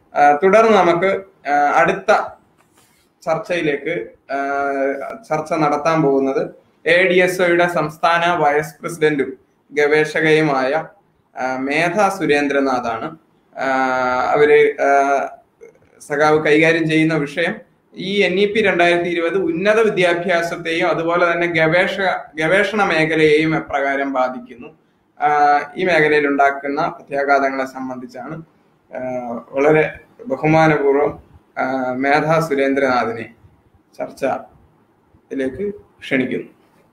ആ, തുടർന്ന് നമുക്ക് ആ, അടുത്ത ചർച്ചയിലേക്ക് ആ, ചർച്ച നടത്താൻ പോകുന്നത് എ ഡി എസ് ഒയുടെ സംസ്ഥാന വൈസ് പ്രസിഡന്റും ഗവേഷകയുമായ ആ, മേധ സുരേന്ദ്രനാഥാണ് ആ, അവര് ആ, സഖാവ് കൈകാര്യം ചെയ്യുന്ന വിഷയം ഈ എൻ ഇ പി രണ്ടായിരത്തി ഇരുപത് ഉന്നത വിദ്യാഭ്യാസത്തെയും അതുപോലെ തന്നെ ഗവേഷക ഗവേഷണ മേഖലയെയും എപ്രകാരം ബാധിക്കുന്നു ആ, ഈ മേഖലയിൽ ഉണ്ടാക്കുന്ന പ്രത്യാഘാതങ്ങളെ സംബന്ധിച്ചാണ് ആ, വളരെ ബഹുമാനപൂർവ്വം ആ, മേധാ സുരേന്ദ്രനാഥിനെ ചർച്ചയിലേക്ക് ക്ഷണിക്കുന്നു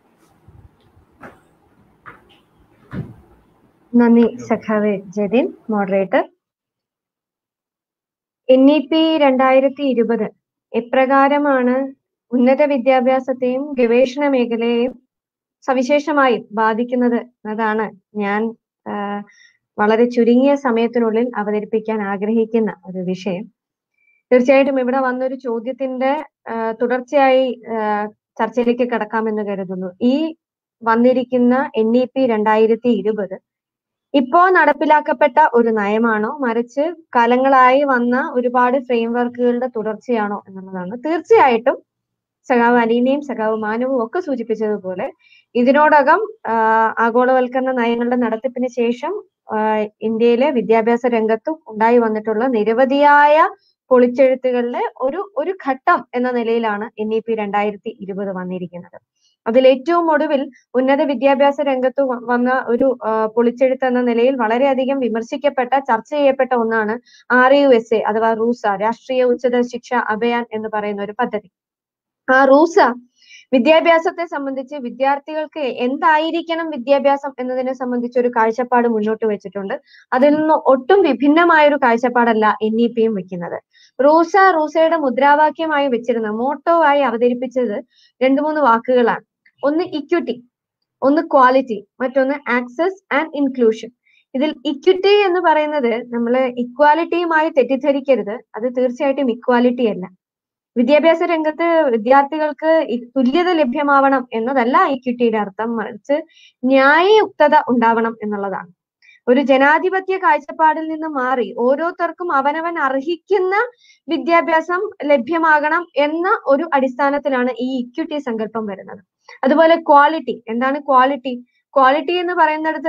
നന്ദി സഖാവ് Jathin moderator N E P രണ്ടായിരത്തി ഇരുപത് എപ്രകാരമാണ് ഉന്നത വിദ്യാഭ്യാസത്തെയും ഗവേഷണ മേഖലയെയും സവിശേഷമായും ബാധിക്കുന്നത് എന്നതാണ് ഞാൻ ആ, വളരെ ചുരുങ്ങിയ സമയത്തിനുള്ളിൽ അവതരിപ്പിക്കാൻ ആഗ്രഹിക്കുന്ന ഒരു വിഷയം തീർച്ചയായിട്ടും ഇവിടെ വന്നൊരു ചോദ്യത്തിന്റെ ആ, തുടർച്ചയായി ആ, ചർച്ചയിലേക്ക് കടക്കാമെന്ന് കരുതുന്നു ഈ വന്നിരിക്കുന്ന എൻ ഇ പി രണ്ടായിരത്തി ഇരുപത് ഇപ്പോ നടപ്പിലാക്കപ്പെട്ട ഒരു നയമാണോ മറിച്ച് കാലങ്ങളായി വന്ന ഒരുപാട് ഫ്രെയിംവർക്കുകളുടെ തുടർച്ചയാണോ എന്നുള്ളതാണ് തീർച്ചയായിട്ടും സഖാവ് അലീനയും സഖാവ് മാനവും ഒക്കെ സൂചിപ്പിച്ചതുപോലെ ഇതിനോടകം ആഹ് ആഗോളവൽക്കരണ നയങ്ങളുടെ നടത്തിപ്പിന് ശേഷം ആഹ് ഇന്ത്യയിലെ വിദ്യാഭ്യാസ രംഗത്തും ഉണ്ടായി വന്നിട്ടുള്ള നിരവധിയായ പൊളിച്ചെഴുത്തുകളിലെ ഒരു ഒരു ഘട്ടം എന്ന നിലയിലാണ് എൻ ഇ പി രണ്ടായിരത്തി ഇരുപത് വന്നിരിക്കുന്നത് അതിൽ ഏറ്റവും ഒടുവിൽ ഉന്നത വിദ്യാഭ്യാസ രംഗത്ത് വ- വന്ന ഒരു ആ, പൊളിച്ചെഴുത്ത് എന്ന നിലയിൽ വളരെയധികം വിമർശിക്കപ്പെട്ട ചർച്ച ചെയ്യപ്പെട്ട ഒന്നാണ് ആർ യു എസ് എ അഥവാ റൂസ രാഷ്ട്രീയ ഉച്ചത ശിക്ഷ അഭിയാൻ എന്ന് പറയുന്ന ഒരു പദ്ധതി ആ റൂസ വിദ്യാഭ്യാസത്തെ സംബന്ധിച്ച് വിദ്യാർത്ഥികൾക്ക് എന്തായിരിക്കണം വിദ്യാഭ്യാസം എന്നതിനെ സംബന്ധിച്ച് ഒരു കാഴ്ചപ്പാട് മുന്നോട്ട് വെച്ചിട്ടുണ്ട് അതിൽ നിന്ന് ഒട്ടും വിഭിന്നമായ ഒരു കാഴ്ചപ്പാടല്ല എൻ ഇ പിയും വെക്കുന്നത് റൂസ റൂസയുടെ മുദ്രാവാക്യമായി വെച്ചിരുന്ന മോട്ടോ ആയി അവതരിപ്പിച്ചത് രണ്ട് മൂന്ന് വാക്കുകളാണ് ഒന്ന് ഇക്വിറ്റി ഒന്ന് ക്വാളിറ്റി മറ്റൊന്ന് ആക്സസ് ആൻഡ് ഇൻക്ലൂഷൻ ഇതിൽ ഇക്വിറ്റി എന്ന് പറയുന്നത് നമ്മൾ ഇക്വാലിറ്റിയുമായി തെറ്റിദ്ധരിക്കരുത് അത് തീർച്ചയായിട്ടും ഇക്വാലിറ്റി അല്ല വിദ്യാഭ്യാസ രംഗത്ത് വിദ്യാർത്ഥികൾക്ക് ഇ- തുല്യത ലഭ്യമാവണം എന്നതല്ല ഇക്വിറ്റിയുടെ അർത്ഥം മറിച്ച് ന്യായയുക്തത ഉണ്ടാവണം എന്നുള്ളതാണ് ഒരു ജനാധിപത്യ കാഴ്ചപ്പാടിൽ നിന്ന് മാറി ഓരോരുത്തർക്കും അവനവൻ അർഹിക്കുന്ന വിദ്യാഭ്യാസം ലഭ്യമാകണം എന്ന ഒരു അടിസ്ഥാനത്തിലാണ് ഈ ഇക്വിറ്റി സങ്കല്പം വരുന്നത് അതുപോലെ ക്വാളിറ്റി എന്താണ് ക്വാളിറ്റി ക്വാളിറ്റി എന്ന് പറയുന്നിടത്ത്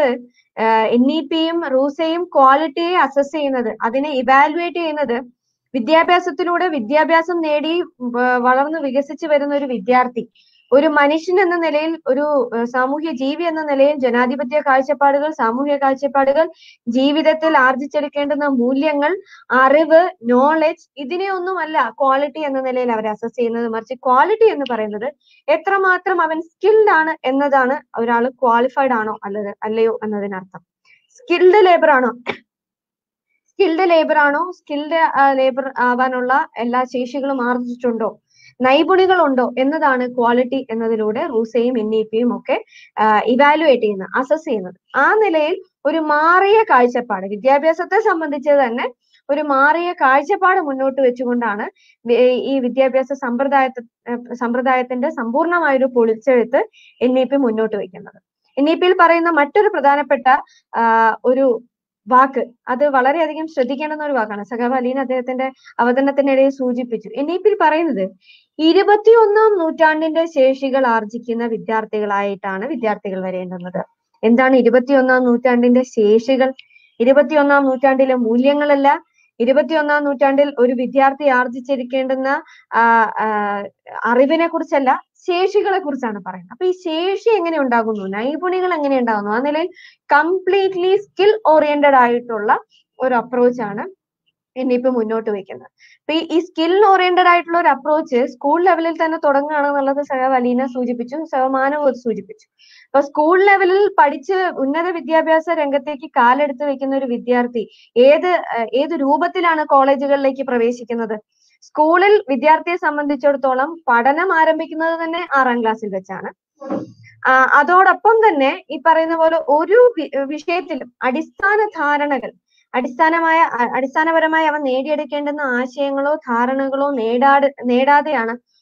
എൻ ഇ പിയും റൂസയും ക്വാളിറ്റിയെ അസസ് ചെയ്യുന്നത് അതിനെ ഇവാലുവേറ്റ് ചെയ്യുന്നത് വിദ്യാഭ്യാസത്തിലൂടെ വിദ്യാഭ്യാസം നേടി വ- വളർന്ന് വികസിച്ചു വരുന്ന ഒരു വിദ്യാർത്ഥി ഒരു മനുഷ്യൻ എന്ന നിലയിൽ ഒരു ഏഹ്, സാമൂഹ്യ ജീവി എന്ന നിലയിൽ ജനാധിപത്യ കാഴ്ചപ്പാടുകൾ സാമൂഹ്യ കാഴ്ചപ്പാടുകൾ ജീവിതത്തിൽ ആർജിച്ചെടുക്കേണ്ടുന്ന മൂല്യങ്ങൾ അറിവ് നോളജ് ഇതിനെയൊന്നുമല്ല ക്വാളിറ്റി എന്ന നിലയിൽ അവർ അസസ് ചെയ്യുന്നത് മറിച്ച് ക്വാളിറ്റി എന്ന് പറയുന്നത് എത്രമാത്രം അവൻ സ്കിൽഡ് ആണ് എന്നതാണ് ഒരാൾ ക്വാളിഫൈഡ് ആണോ അല്ലത് അല്ലയോ എന്നതിനർത്ഥം സ്കിൽഡ് ലേബർ ആണോ സ്കിൽഡ് ലേബർ ആണോ സ്കിൽഡ് ലേബർ ആവാനുള്ള എല്ലാ ശേഷികളും ആർജിച്ചിട്ടുണ്ടോ നൈപുണികളുണ്ടോ എന്നതാണ് ക്വാളിറ്റി എന്നതിലൂടെ റൂസയും എൻ ഇ പിയും ഒക്കെ ഇവാലുവേറ്റ് ചെയ്യുന്നത് അസസ് ചെയ്യുന്നത് ആ നിലയിൽ ഒരു മാറിയ കാഴ്ചപ്പാട് വിദ്യാഭ്യാസത്തെ സംബന്ധിച്ച് തന്നെ ഒരു മാറിയ കാഴ്ചപ്പാട് മുന്നോട്ട് വെച്ചുകൊണ്ടാണ് വി- ഈ വിദ്യാഭ്യാസ സമ്പ്രദായത്തെ ഏഹ് സമ്പ്രദായത്തിന്റെ സമ്പൂർണമായ ഒരു പൊളിച്ചെഴുത്ത് എൻ ഇ പി മുന്നോട്ട് വയ്ക്കുന്നത് എൻ ഇ പിയിൽ പറയുന്ന മറ്റൊരു പ്രധാനപ്പെട്ട ആ, ഒരു വാക്ക് അത് വളരെയധികം ശ്രദ്ധിക്കേണ്ടുന്ന ഒരു വാക്കാണ് സഖാവ് അലീൻ അദ്ദേഹത്തിന്റെ അവതരണത്തിനിടയിൽ സൂചിപ്പിച്ചു എൻ ഇ പിയിൽ പറയുന്നത് ഇരുപത്തിയൊന്നാം നൂറ്റാണ്ടിന്റെ ശേഷികൾ ആർജിക്കുന്ന വിദ്യാർത്ഥികളായിട്ടാണ് വിദ്യാർത്ഥികൾ വരേണ്ടുന്നത് എന്താണ് ഇരുപത്തിയൊന്നാം നൂറ്റാണ്ടിന്റെ ശേഷികൾ ഇരുപത്തിയൊന്നാം നൂറ്റാണ്ടിലെ മൂല്യങ്ങളല്ല ഇരുപത്തിയൊന്നാം നൂറ്റാണ്ടിൽ ഒരു വിദ്യാർത്ഥി ആർജിച്ചിരിക്കേണ്ടുന്ന ആ, ആ, അറിവിനെ കുറിച്ചല്ല ശേഷികളെ കുറിച്ചാണ് പറയുന്നത് അപ്പൊ ഈ ശേഷി എങ്ങനെ ഉണ്ടാകുന്നു നൈപുണികൾ എങ്ങനെ ഉണ്ടാകുന്നു ആ നിലയിൽ കംപ്ലീറ്റ്ലി സ്കിൽ ഓറിയന്റഡ് ആയിട്ടുള്ള ഒരു അപ്രോച്ച് ആണ് ഇനിയിപ്പോ മുന്നോട്ട് വെക്കുന്നത് അപ്പൊ ഈ- ഈ സ്കിൽ ഓറിയന്റഡ് ആയിട്ടുള്ള ഒരു അപ്രോച്ച് സ്കൂൾ ലെവലിൽ തന്നെ തുടങ്ങുകയാണെന്നുള്ളത് സഹ അലീന സൂചിപ്പിച്ചു സഹ മാനവ് അത് സൂചിപ്പിച്ചു അപ്പൊ സ്കൂൾ ലെവലിൽ പഠിച്ച് ഉന്നത വിദ്യാഭ്യാസ രംഗത്തേക്ക് കാലെടുത്ത് വെക്കുന്ന ഒരു വിദ്യാർത്ഥി ഏത് ഏഹ് ഏത് രൂപത്തിലാണ് കോളേജുകളിലേക്ക് പ്രവേശിക്കുന്നത് സ്കൂളിൽ വിദ്യാർത്ഥിയെ സംബന്ധിച്ചിടത്തോളം പഠനം ആരംഭിക്കുന്നത് തന്നെ ആറാം ക്ലാസ്സിൽ വെച്ചാണ് ആ, അതോടൊപ്പം തന്നെ ഈ പറയുന്ന പോലെ ഒരു വി- വിഷയത്തിലും അടിസ്ഥാന ധാരണകൾ അടിസ്ഥാനമായ അ- അടിസ്ഥാനപരമായി അവൻ നേടിയെടുക്കേണ്ടുന്ന ആശയങ്ങളോ ധാരണകളോ നേടാട് നേടാതെയാണ്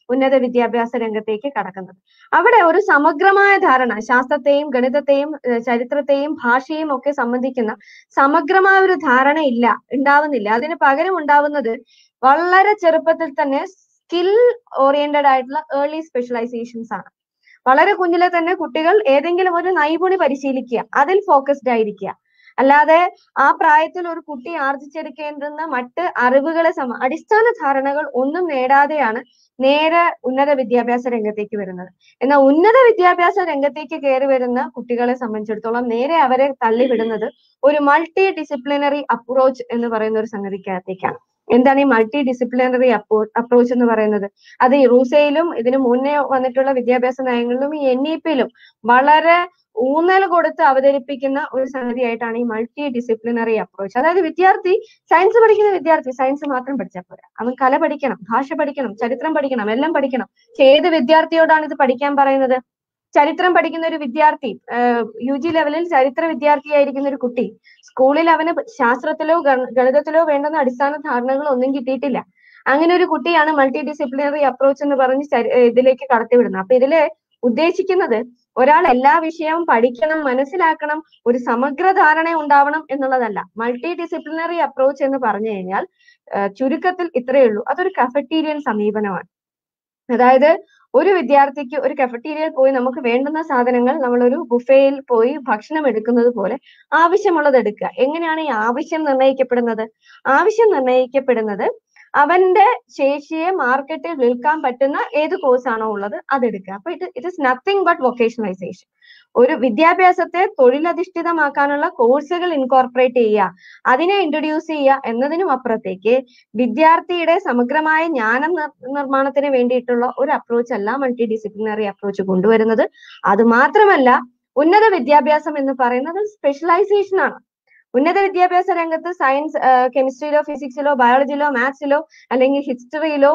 ഉന്നത വിദ്യാഭ്യാസ രംഗത്തേക്ക് കടക്കുന്നത് അവിടെ ഒരു സമഗ്രമായ ധാരണ ശാസ്ത്രത്തെയും ഗണിതത്തെയും ഏഹ് ചരിത്രത്തെയും ഭാഷയും ഒക്കെ സംബന്ധിക്കുന്ന സമഗ്രമായ ഒരു ധാരണ ഇല്ല ഉണ്ടാവുന്നില്ല അതിന് പകരം ഉണ്ടാവുന്നത് വളരെ ചെറുപ്പത്തിൽ തന്നെ സ്കിൽ ഓറിയന്റഡ് ആയിട്ടുള്ള ഏർലി സ്പെഷ്യലൈസേഷൻസ് ആണ് വളരെ കുഞ്ഞിലെ തന്നെ കുട്ടികൾ ഏതെങ്കിലും ഒരു നൈപുണി പരിശീലിക്കുക അതിൽ ഫോക്കസ്ഡ് ആയിരിക്കുക അല്ലാതെ ആ പ്രായത്തിൽ ഒരു കുട്ടി ആർജിച്ചെടുക്കേണ്ടുന്ന മറ്റ് അറിവുകളെ സമ അടിസ്ഥാന ധാരണകൾ ഒന്നും നേടാതെയാണ് നേരെ ഉന്നത വിദ്യാഭ്യാസ രംഗത്തേക്ക് വരുന്നത് എന്നാൽ ഉന്നത വിദ്യാഭ്യാസ രംഗത്തേക്ക് കയറി വരുന്ന കുട്ടികളെ സംബന്ധിച്ചിടത്തോളം നേരെ അവരെ തള്ളിവിടുന്നത് ഒരു മൾട്ടി ഡിസിപ്ലിനറി അപ്രോച്ച് എന്ന് പറയുന്ന ഒരു സംഗതിക്കകത്തേക്കാണ് എന്താണ് ഈ മൾട്ടി ഡിസിപ്ലിനറി അപ്പോ അപ്രോച്ച് എന്ന് പറയുന്നത് അത് ഈ റൂസയിലും ഇതിനു മുന്നേ വന്നിട്ടുള്ള വിദ്യാഭ്യാസ നയങ്ങളിലും ഈ എൻ ഇ പിയിലും വളരെ ഊന്നൽ കൊടുത്ത് അവതരിപ്പിക്കുന്ന ഒരു സംഗതിയായിട്ടാണ് ഈ മൾട്ടി ഡിസിപ്ലിനറി അപ്രോച്ച് അതായത് വിദ്യാർത്ഥി സയൻസ് പഠിക്കുന്ന വിദ്യാർത്ഥി സയൻസ് മാത്രം പഠിച്ചാൽ പോരാ അവൻ കല പഠിക്കണം ഭാഷ പഠിക്കണം ചരിത്രം പഠിക്കണം എല്ലാം പഠിക്കണം പക്ഷെ ഏത് വിദ്യാർത്ഥിയോടാണ് ഇത് പഠിക്കാൻ പറയുന്നത് ചരിത്രം പഠിക്കുന്ന ഒരു വിദ്യാർത്ഥി യു ജി ലെവലിൽ ചരിത്ര വിദ്യാർത്ഥിയായിരിക്കുന്ന ഒരു കുട്ടി സ്കൂളിൽ അവന് ശാസ്ത്രത്തിലോ ഗണ- ഗണിതത്തിലോ വേണ്ടുന്ന അടിസ്ഥാന ധാരണകൾ ഒന്നും കിട്ടിയിട്ടില്ല അങ്ങനെ ഒരു കുട്ടിയാണ് മൾട്ടി ഡിസിപ്ലിനറി അപ്രോച്ച് എന്ന് പറഞ്ഞ് ചരി- ഏഹ് ഇതിലേക്ക് കടത്തിവിടുന്നത് അപ്പൊ ഇതില് ഉദ്ദേശിക്കുന്നത് ഒരാൾ എല്ലാ വിഷയവും പഠിക്കണം മനസ്സിലാക്കണം ഒരു സമഗ്ര ധാരണ ഉണ്ടാവണം എന്നുള്ളതല്ല മൾട്ടി ഡിസിപ്ലിനറി അപ്രോച്ച് എന്ന് പറഞ്ഞു കഴിഞ്ഞാൽ ഏഹ് ചുരുക്കത്തിൽ ഇത്രയേ ഉള്ളൂ അതൊരു കഫറ്റീരിയൻ സമീപനമാണ് അതായത് ഒരു വിദ്യാർത്ഥിക്ക് ഒരു കഫറ്റീരിയയിൽ പോയി നമുക്ക് വേണ്ടുന്ന സാധനങ്ങൾ നമ്മൾ ഒരു ബുഫേയിൽ പോയി ഭക്ഷണം എടുക്കുന്നത് പോലെ ആവശ്യമുള്ളത് എടുക്കുക എങ്ങനെയാണ് ഈ ആവശ്യം നിർണ്ണയിക്കപ്പെടുന്നത് ആവശ്യം നിർണ്ണയിക്കപ്പെടുന്നത് അവന്റെ ശേഷിയെ മാർക്കറ്റിൽ വിൽക്കാൻ പറ്റുന്ന ഏത് കോഴ്സ് ആണോ ഉള്ളത് അതെടുക്കുക അപ്പൊ it it is nothing but vocationalisation ഒരു വിദ്യാഭ്യാസത്തെ തൊഴിലധിഷ്ഠിതമാക്കാനുള്ള കോഴ്സുകൾ ഇൻകോർപ്പറേറ്റ് ചെയ്യുക അതിനെ ഇൻട്രൊഡ്യൂസ് ചെയ്യുക എന്നതിനും അപ്പുറത്തേക്ക് വിദ്യാർത്ഥിയുടെ സമഗ്രമായ ജ്ഞാനം നിർ- നിർമ്മാണത്തിന് വേണ്ടിയിട്ടുള്ള ഒരു അപ്രോച്ച് അല്ല മൾട്ടി ഡിസിപ്ലിനറി അപ്രോച്ച് കൊണ്ടുവരുന്നത് അത് മാത്രമല്ല ഉന്നത വിദ്യാഭ്യാസം എന്ന് പറയുന്നത് സ്പെഷ്യലൈസേഷൻ ആണ് ഉന്നത വിദ്യാഭ്യാസ രംഗത്ത് സയൻസ് കെമിസ്ട്രിയിലോ ഫിസിക്സിലോ ബയോളജിയിലോ മാത്സിലോ അല്ലെങ്കിൽ ഹിസ്റ്ററിയിലോ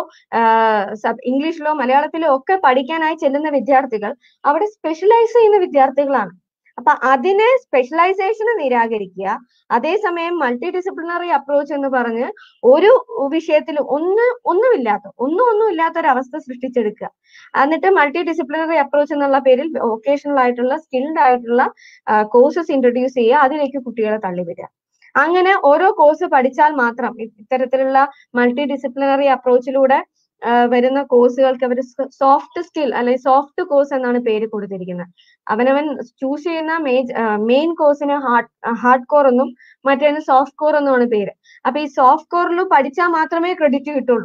ഇംഗ്ലീഷിലോ മലയാളത്തിലോ ഒക്കെ പഠിക്കാനായി ചെല്ലുന്ന വിദ്യാർത്ഥികൾ അവിടെ സ്പെഷ്യലൈസ് ചെയ്യുന്ന വിദ്യാർത്ഥികളാണ് അപ്പൊ അതിനെ സ്പെഷ്യലൈസേഷനെ നിരാകരിക്കുക അതേസമയം മൾട്ടി ഡിസിപ്ലിനറി അപ്രോച്ച് എന്ന് പറഞ്ഞ് ഒരു വിഷയത്തിൽ ഒന്ന് ഒന്നുമില്ലാത്ത ഒന്നും ഒന്നും ഇല്ലാത്ത ഒരു അവസ്ഥ സൃഷ്ടിച്ചെടുക്കുക എന്നിട്ട് മൾട്ടി ഡിസിപ്ലിനറി അപ്രോച്ച് എന്നുള്ള പേരിൽ വൊക്കേഷണൽ ആയിട്ടുള്ള സ്കിൽഡ് ആയിട്ടുള്ള കോഴ്സസ് ഇൻട്രൊഡ്യൂസ് ചെയ്യുക അതിലേക്ക് കുട്ടികളെ തള്ളിവിടുക അങ്ങനെ ഓരോ കോഴ്സ് പഠിച്ചാൽ മാത്രം ഇ- ഇത്തരത്തിലുള്ള മൾട്ടി ഡിസിപ്ലിനറി അപ്രോച്ചിലൂടെ വരുന്ന കോഴ്സുകൾക്ക് അവർ സോഫ്റ്റ് സ്കിൽ അല്ലെങ്കിൽ സോഫ്റ്റ് കോഴ്സ് എന്നാണ് പേര് കൊടുത്തിരിക്കുന്നത് അവനവൻ ചൂസ് ചെയ്യുന്ന മെയിൻ കോഴ്സിന് ഹാർഡ് ഹാർഡ് കോർ എന്നും മറ്റേതിന് സോഫ്റ്റ് കോർ എന്നുമാണ് പേര് അപ്പൊ ഈ സോഫ്റ്റ് കോറിൽ പഠിച്ചാൽ മാത്രമേ ക്രെഡിറ്റ് കിട്ടുള്ളൂ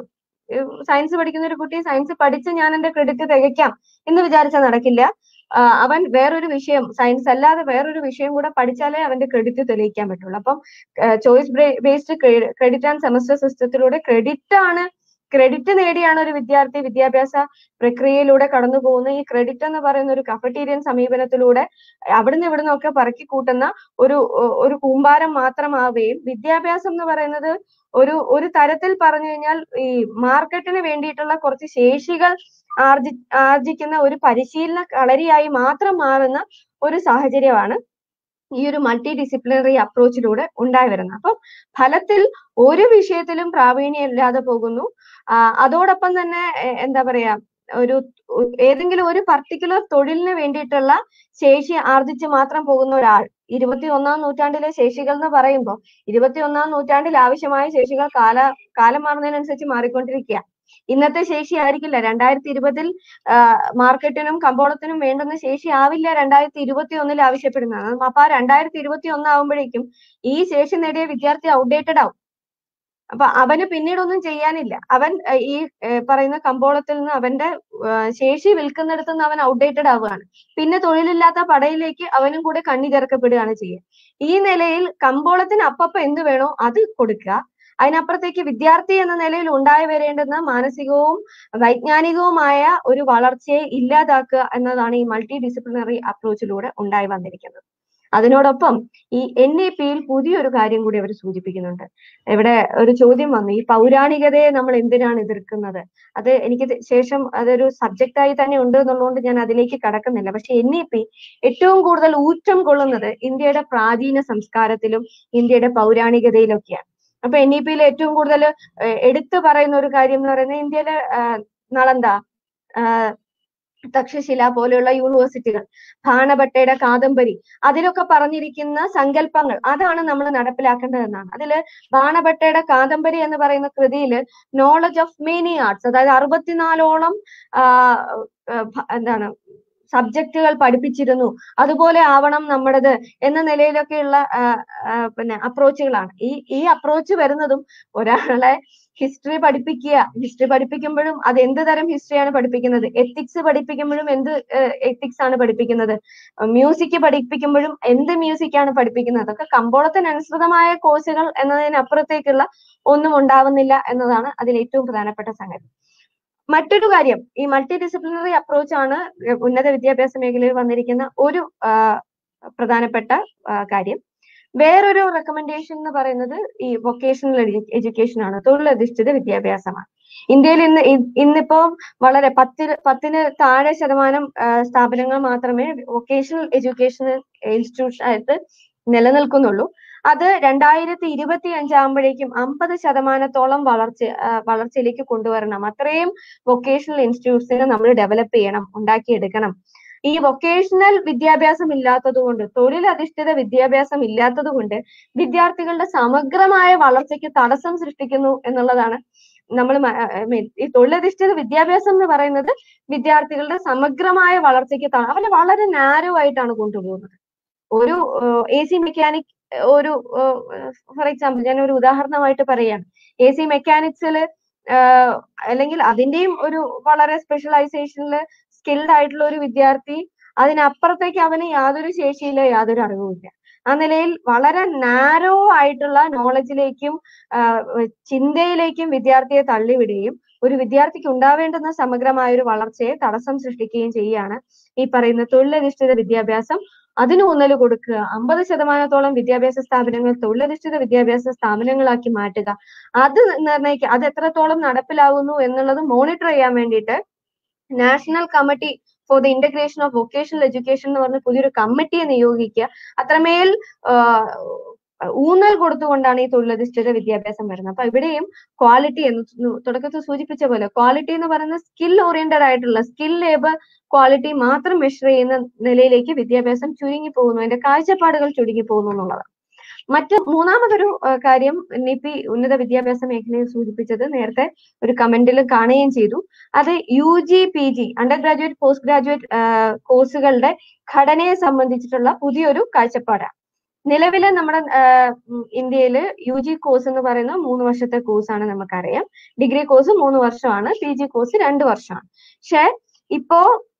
സയൻസ് പഠിക്കുന്ന ഒരു കുട്ടി സയൻസ് പഠിച്ച് ഞാൻ എന്റെ ക്രെഡിറ്റ് തികയ്ക്കാം എന്ന് വിചാരിച്ചാൽ നടക്കില്ല ആ, അവൻ വേറൊരു വിഷയം സയൻസ് അല്ലാതെ വേറൊരു വിഷയം കൂടെ പഠിച്ചാലേ അവന്റെ ക്രെഡിറ്റ് തെളിയിക്കാൻ പറ്റുള്ളൂ അപ്പം choice based credit and semester സിസ്റ്റത്തിലൂടെ ക്രെഡിറ്റ് ആണ് ക്രെഡിറ്റ് നേടിയാണ് ഒരു വിദ്യാർത്ഥി വിദ്യാഭ്യാസ പ്രക്രിയയിലൂടെ കടന്നു പോകുന്ന ഈ ക്രെഡിറ്റ് എന്ന് പറയുന്ന ഒരു കഫറ്റീരിയൻ സമീപനത്തിലൂടെ അവിടുന്ന് ഇവിടുന്ന് ഒക്കെ പറക്കി കൂട്ടുന്ന ഒരു ഒരു കൂമ്പാരം മാത്രമാവുകയും വിദ്യാഭ്യാസം എന്ന് പറയുന്നത് ഒരു ഒരു തരത്തിൽ പറഞ്ഞു കഴിഞ്ഞാൽ ഈ മാർക്കറ്റിന് വേണ്ടിയിട്ടുള്ള കുറച്ച് ശേഷികൾ ആർജി ആർജിക്കുന്ന ഒരു പരിശീലന കളരിയായി മാത്രം മാറുന്ന ഒരു സാഹചര്യമാണ് ഈ ഒരു മൾട്ടി ഡിസിപ്ലിനറി അപ്രോച്ചിലൂടെ ഉണ്ടായി വരുന്നത് അപ്പം ഫലത്തിൽ ഒരു വിഷയത്തിലും പ്രാവീണ്യം ഇല്ലാതെ പോകുന്നു ആ, അതോടൊപ്പം തന്നെ എ- എന്താ പറയാ ഒരു ഉ- ഏതെങ്കിലും ഒരു പർട്ടിക്കുലർ തൊഴിലിന് വേണ്ടിയിട്ടുള്ള ശേഷി ആർജിച്ച് മാത്രം പോകുന്ന ഒരാൾ ഇരുപത്തി ഒന്നാം നൂറ്റാണ്ടിലെ ശേഷികൾ എന്ന് പറയുമ്പോൾ ഇരുപത്തി ഒന്നാം നൂറ്റാണ്ടിൽ ആവശ്യമായ ശേഷികൾ കാല കാലം മാറുന്നതിനനുസരിച്ച് മാറിക്കൊണ്ടിരിക്കുക ഇന്നത്തെ ശേഷി ആയിരിക്കില്ല രണ്ടായിരത്തി ഇരുപതിൽ മാർക്കറ്റിനും കമ്പോളത്തിനും വേണ്ടുന്ന ശേഷി ആവില്ല രണ്ടായിരത്തി ഇരുപത്തി ഒന്നിൽ ആവശ്യപ്പെടുന്നത് അപ്പൊ ആ രണ്ടായിരത്തി ഇരുപത്തി ഒന്ന് ആവുമ്പോഴേക്കും ഈ ശേഷി നേടിയ വിദ്യാർത്ഥി ഔട്ട്ഡേറ്റഡ് ആവും അപ്പൊ അവന് പിന്നീട് ഒന്നും ചെയ്യാനില്ല അവൻ ഏർ ഈ ഏർ പറയുന്ന കമ്പോളത്തിൽ നിന്ന് അവന്റെ ഏർ ശേഷി വിൽക്കുന്നിടത്ത് നിന്ന് അവൻ ഔട്ട്ഡേറ്റഡ് ആവുകയാണ് പിന്നെ തൊഴിലില്ലാത്ത പടയിലേക്ക് അവനും കൂടെ കണ്ണി ചേർക്കപ്പെടുകയാണ് ചെയ്യുക ഈ നിലയിൽ കമ്പോളത്തിന് അപ്പപ്പോ എന്ത് വേണോ അത് കൊടുക്കുക അതിനപ്പുറത്തേക്ക് വിദ്യാർത്ഥി എന്ന നിലയിൽ ഉണ്ടായി വരേണ്ടുന്ന മാനസികവും വൈജ്ഞാനികവുമായ ഒരു വളർച്ചയെ ഇല്ലാതാക്കുക എന്നതാണ് ഈ മൾട്ടി ഡിസിപ്ലിനറി അപ്രോച്ചിലൂടെ ഉണ്ടായി വന്നിരിക്കുന്നത് അതിനോടൊപ്പം ഈ എൻ ഇ പിയിൽ പുതിയൊരു കാര്യം കൂടി അവർ സൂചിപ്പിക്കുന്നുണ്ട് ഇവിടെ ഒരു ചോദ്യം വന്നു ഈ പൗരാണികതയെ നമ്മൾ എന്തിനാണ് എതിർക്കുന്നത് അത് എനിക്ക് ത- ശേഷം അതൊരു സബ്ജക്റ്റ് ആയി തന്നെ ഉണ്ട് എന്നുള്ളതുകൊണ്ട് ഞാൻ അതിലേക്ക് കടക്കുന്നില്ല പക്ഷെ എൻ ഇ പി ഏറ്റവും കൂടുതൽ ഊറ്റം കൊള്ളുന്നത് ഇന്ത്യയുടെ പ്രാചീന സംസ്കാരത്തിലും ഇന്ത്യയുടെ പൗരാണികതയിലൊക്കെയാണ് അപ്പൊ എൻ ഇ പിയിൽ ഏറ്റവും കൂടുതൽ എടുത്തു പറയുന്ന ഒരു കാര്യം എന്ന് പറയുന്നത് ഇന്ത്യയിലെ ആ, നളന്ദ ആഹ് തക്ഷശില പോലെയുള്ള യൂണിവേഴ്സിറ്റികൾ ഭാണഭട്ടയുടെ കാദംബരി അതിലൊക്കെ പറഞ്ഞിരിക്കുന്ന സങ്കല്പങ്ങൾ അതാണ് നമ്മൾ നടപ്പിലാക്കേണ്ടതെന്നാണ് അതില് ഭാണഭട്ടയുടെ കാദംബരി എന്ന് പറയുന്ന കൃതിയില് നോളജ് ഓഫ് മെനി ആർട്സ് അതായത് അറുപത്തിനാലോളം ആഹ് ആഹ് ഭ- എന്താണ് സബ്ജക്റ്റുകൾ പഠിപ്പിച്ചിരുന്നു അതുപോലെ ആവണം നമ്മുടേത് എന്ന നിലയിലൊക്കെയുള്ള ആഹ് ആഹ് പിന്നെ അപ്രോച്ചുകളാണ് ഈ ഈ അപ്രോച്ച് വരുന്നതും ഒരാളെ ഹിസ്റ്ററി പഠിപ്പിക്കുക ഹിസ്റ്ററി പഠിപ്പിക്കുമ്പോഴും അത് എന്ത് തരം ഹിസ്റ്ററിയാണ് പഠിപ്പിക്കുന്നത് എത്തിക്സ് പഠിപ്പിക്കുമ്പോഴും എന്ത് എത്തിക്സ് ആണ് പഠിപ്പിക്കുന്നത് മ്യൂസിക് പഠിപ്പിക്കുമ്പോഴും എന്ത് മ്യൂസിക് ആണ് പഠിപ്പിക്കുന്നത് അതൊക്കെ കമ്പോളത്തിനനുസൃതമായ കോഴ്സുകൾ എന്നതിനപ്പുറത്തേക്കുള്ള ഒന്നും ഉണ്ടാവുന്നില്ല എന്നതാണ് അതിൽ ഏറ്റവും പ്രധാനപ്പെട്ട സംഗതി മറ്റൊരു കാര്യം ഈ മൾട്ടി ഡിസിപ്ലിനറി അപ്രോച്ച് ആണ് ഉന്നത വിദ്യാഭ്യാസ മേഖലയിൽ വന്നിരിക്കുന്ന ഒരു ആ, പ്രധാനപ്പെട്ട ആ, കാര്യം വേറൊരു റെക്കമെൻഡേഷൻ എന്ന് പറയുന്നത് ഈ വൊക്കേഷണൽ എഡ്യൂക്കേഷൻ ആണ് തൊഴിലധിഷ്ഠിത വിദ്യാഭ്യാസമാണ് ഇന്ത്യയിൽ ഇന്ന് ഇ- ഇന്നിപ്പോ വളരെ പത്തിന് പത്തിന് താഴെ ശതമാനം ആ, സ്ഥാപനങ്ങൾ മാത്രമേ വൊക്കേഷണൽ എഡ്യൂക്കേഷൻ ഇൻസ്റ്റിറ്റ്യൂഷൻ ആയിട്ട് നിലനിൽക്കുന്നുള്ളൂ അത് രണ്ടായിരത്തി ഇരുപത്തി അഞ്ചാകുമ്പോഴേക്കും അമ്പത് ശതമാനത്തോളം വളർച്ച ആ, വളർച്ചയിലേക്ക് കൊണ്ടുവരണം അത്രയും വൊക്കേഷണൽ ഇൻസ്റ്റിറ്റ്യൂട്ട്സിനെ നമ്മൾ ഡെവലപ്പ് ചെയ്യണം ഉണ്ടാക്കിയെടുക്കണം ഈ വൊക്കേഷണൽ വിദ്യാഭ്യാസം ഇല്ലാത്തത് കൊണ്ട് തൊഴിലധിഷ്ഠിത വിദ്യാഭ്യാസം ഇല്ലാത്തത് കൊണ്ട് വിദ്യാർത്ഥികളുടെ സമഗ്രമായ വളർച്ചയ്ക്ക് തടസ്സം സൃഷ്ടിക്കുന്നു എന്നുള്ളതാണ് നമ്മൾ ഈ തൊഴിലധിഷ്ഠിത വിദ്യാഭ്യാസം എന്ന് പറയുന്നത് വിദ്യാർത്ഥികളുടെ സമഗ്രമായ വളർച്ചയ്ക്ക് ത- അവരെ വളരെ നാരോ ആയിട്ടാണ് കൊണ്ടുപോകുന്നത് ഒരു എ സി മെക്കാനിക് ഒരു ഫോർ എക്സാമ്പിൾ ഞാൻ ഒരു ഉദാഹരണമായിട്ട് പറയുകയാണ് എ സി മെക്കാനിക്സിൽ അല്ലെങ്കിൽ അതിന്റെയും ഒരു വളരെ സ്പെഷ്യലൈസേഷനിൽ സ്കിൽഡ് ആയിട്ടുള്ള ഒരു വിദ്യാർത്ഥി അതിനപ്പുറത്തേക്ക് അവന് യാതൊരു ശേഷിയില്ല യാതൊരു അറിവുമില്ല ആ നിലയിൽ വളരെ നാരോ ആയിട്ടുള്ള നോളജിലേക്കും ചിന്തയിലേക്കും വിദ്യാർത്ഥിയെ തള്ളിവിടുകയും ഒരു വിദ്യാർത്ഥിക്ക് ഉണ്ടാവേണ്ടുന്ന സമഗ്രമായ ഒരു വളർച്ചയെ തടസ്സം സൃഷ്ടിക്കുകയും ചെയ്യുകയാണ് ഈ പറയുന്ന തൊഴിലധിഷ്ഠിത വിദ്യാഭ്യാസം അതിന് ഊന്നൽ കൊടുക്കുക അമ്പത് ശതമാനത്തോളം വിദ്യാഭ്യാസ സ്ഥാപനങ്ങൾ തൊഴിലധിഷ്ഠിത വിദ്യാഭ്യാസ സ്ഥാപനങ്ങളാക്കി മാറ്റുക അത് നിർണ്ണയിക്കുക അത് എത്രത്തോളം നടപ്പിലാകുന്നു എന്നുള്ളത് മോണിറ്റർ ചെയ്യാൻ വേണ്ടിയിട്ട് national committee for the integration of vocational education എന്ന് പറഞ്ഞ പുതിയൊരു കമ്മിറ്റിയെ നിയോഗിക്കുക അത്രമേൽ ആഹ് ഊന്നൽ കൊടുത്തുകൊണ്ടാണ് ഈ തൊഴിലധിഷ്ഠിത വിദ്യാഭ്യാസം വരുന്നത് അപ്പൊ ഇവിടെയും ക്വാളിറ്റി എന്ന് സു- തുടക്കത്തിൽ സൂചിപ്പിച്ച പോലെ ക്വാളിറ്റി എന്ന് പറയുന്ന സ്കിൽ ഓറിയന്റഡ് ആയിട്ടുള്ള സ്കിൽ ലേബർ ക്വാളിറ്റി മാത്രം മെഷർ ചെയ്യുന്ന നിലയിലേക്ക് വിദ്യാഭ്യാസം ചുരുങ്ങി പോകുന്നു അതിന്റെ കാഴ്ചപ്പാടുകൾ ചുരുങ്ങി പോകുന്നു എന്നുള്ളതാണ് മറ്റ് മൂന്നാമതൊരു ആ, കാര്യം നിപി ഉന്നത വിദ്യാഭ്യാസ മേഖലയിൽ സൂചിപ്പിച്ചത് നേരത്തെ ഒരു കമന്റിൽ കാണുകയും ചെയ്തു അത് U G P G undergraduate postgraduate കോഴ്സുകളുടെ ഘടനയെ സംബന്ധിച്ചിട്ടുള്ള പുതിയൊരു കാഴ്ചപ്പാടാണ് നിലവിലെ നമ്മുടെ ഇന്ത്യയിൽ യു ജി കോഴ്സ് എന്ന് പറയുന്ന മൂന്ന് വർഷത്തെ കോഴ്സാണ് നമുക്കറിയാം ഡിഗ്രി കോഴ്സ് മൂന്ന് വർഷമാണ് പി ജി കോഴ്സ് രണ്ട് വർഷമാണ് പക്ഷെ ഇപ്പോ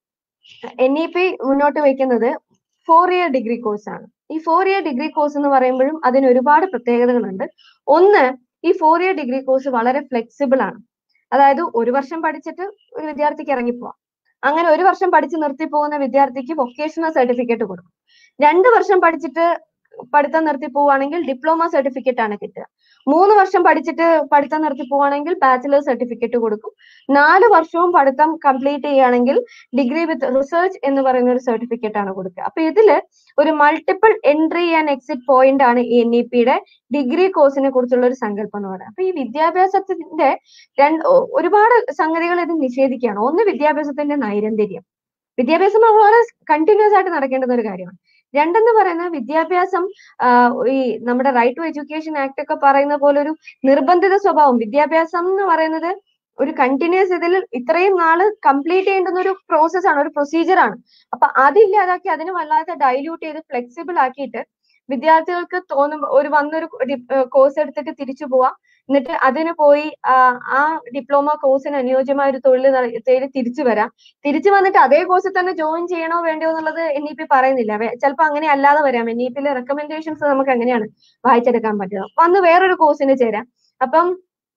എൻ ഇ പി മുന്നോട്ട് വെക്കുന്നത് ഫോർ ഇയർ ഡിഗ്രി കോഴ്സ് ആണ് ഈ ഫോർ ഇയർ ഡിഗ്രി കോഴ്സ് എന്ന് പറയുമ്പോഴും അതിന് ഒരുപാട് പ്രത്യേകതകളുണ്ട് ഒന്ന് ഈ ഫോർ ഇയർ ഡിഗ്രി കോഴ്സ് വളരെ ഫ്ലെക്സിബിൾ ആണ് അതായത് ഒരു വർഷം പഠിച്ചിട്ട് ഒരു വിദ്യാർത്ഥിക്ക് ഇറങ്ങിപ്പോവാം അങ്ങനെ ഒരു വർഷം പഠിച്ച് നിർത്തി പോകുന്ന വിദ്യാർത്ഥിക്ക് വൊക്കേഷണൽ സർട്ടിഫിക്കറ്റ് കൊടുക്കും രണ്ട് വർഷം പഠിച്ചിട്ട് പഠിത്തം നിർത്തി പോവുകയാണെങ്കിൽ ഡിപ്ലോമ സർട്ടിഫിക്കറ്റ് ആണ് കിട്ടുക മൂന്ന് വർഷം പഠിച്ചിട്ട് പഠിത്തം നിർത്തി പോവുകയാണെങ്കിൽ ബാച്ചിലർ സർട്ടിഫിക്കറ്റ് കൊടുക്കും നാല് വർഷവും പഠിത്തം കംപ്ലീറ്റ് ചെയ്യുകയാണെങ്കിൽ ഡിഗ്രി വിത്ത് റിസർച്ച് എന്ന് പറയുന്ന ഒരു സർട്ടിഫിക്കറ്റ് ആണ് കൊടുക്കുക അപ്പൊ ഇതില് ഒരു multiple entry and exit point ആണ് എൻ ഇ പിയുടെ ഡിഗ്രി കോഴ്സിനെ കുറിച്ചുള്ള ഒരു സങ്കല്പം എന്ന് പറയുന്നത് അപ്പൊ ഈ വിദ്യാഭ്യാസത്തിന്റെ രണ്ട് ഒ- ഒരുപാട് സംഗതികൾ ഇത് നിഷേധിക്കുകയാണ് ഒന്ന് വിദ്യാഭ്യാസത്തിന്റെ നൈരന്തര്യം വിദ്യാഭ്യാസം വളരെ കണ്ടിന്യൂസ് ആയിട്ട് നടക്കേണ്ടുന്ന ഒരു കാര്യമാണ് രണ്ടെന്ന് പറയുന്നത് വിദ്യാഭ്യാസം ആഹ് ഈ നമ്മുടെ റൈറ്റ് ടു എഡ്യൂക്കേഷൻ ആക്ട് ഒക്കെ പറയുന്ന പോലെ ഒരു നിർബന്ധിത സ്വഭാവം വിദ്യാഭ്യാസം എന്ന് പറയുന്നത് ഒരു കണ്ടിന്യൂസ് ഇതിൽ ഇത്രയും നാള് കംപ്ലീറ്റ് ചെയ്യേണ്ടുന്ന ഒരു പ്രോസസ് ആണ് ഒരു പ്രൊസീജിയർ ആണ് അപ്പൊ അതില്ലാതാക്കി അതിന് വല്ലാതെ ഡൈല്യൂട്ട് ചെയ്ത് ഫ്ലെക്സിബിൾ ആക്കിയിട്ട് വിദ്യാർത്ഥികൾക്ക് തോന്നുമ്പോ ഒരു വന്നൊരു കോഴ്സ് എടുത്തിട്ട് തിരിച്ചു പോവാം എന്നിട്ട് അതിന് പോയി ആ ആ ഡിപ്ലോമ കോഴ്സിന് അനുയോജ്യമായ ഒരു തൊഴിൽ ന- തേടി തിരിച്ചു വരാം തിരിച്ചു വന്നിട്ട് അതേ കോഴ്സിൽ തന്നെ ജോയിൻ ചെയ്യണോ വേണ്ടയോ എന്നുള്ളത് എൻ ഇ പി പറയുന്നില്ല ചിലപ്പോൾ അങ്ങനെ അല്ലാതെ വരാം എൻ ഇ പിയിലെ റെക്കമെൻഡേഷൻസ് നമുക്ക് അങ്ങനെയാണ് വായിച്ചെടുക്കാൻ പറ്റുക വന്ന് വേറൊരു കോഴ്സിന് ചേരാം അപ്പം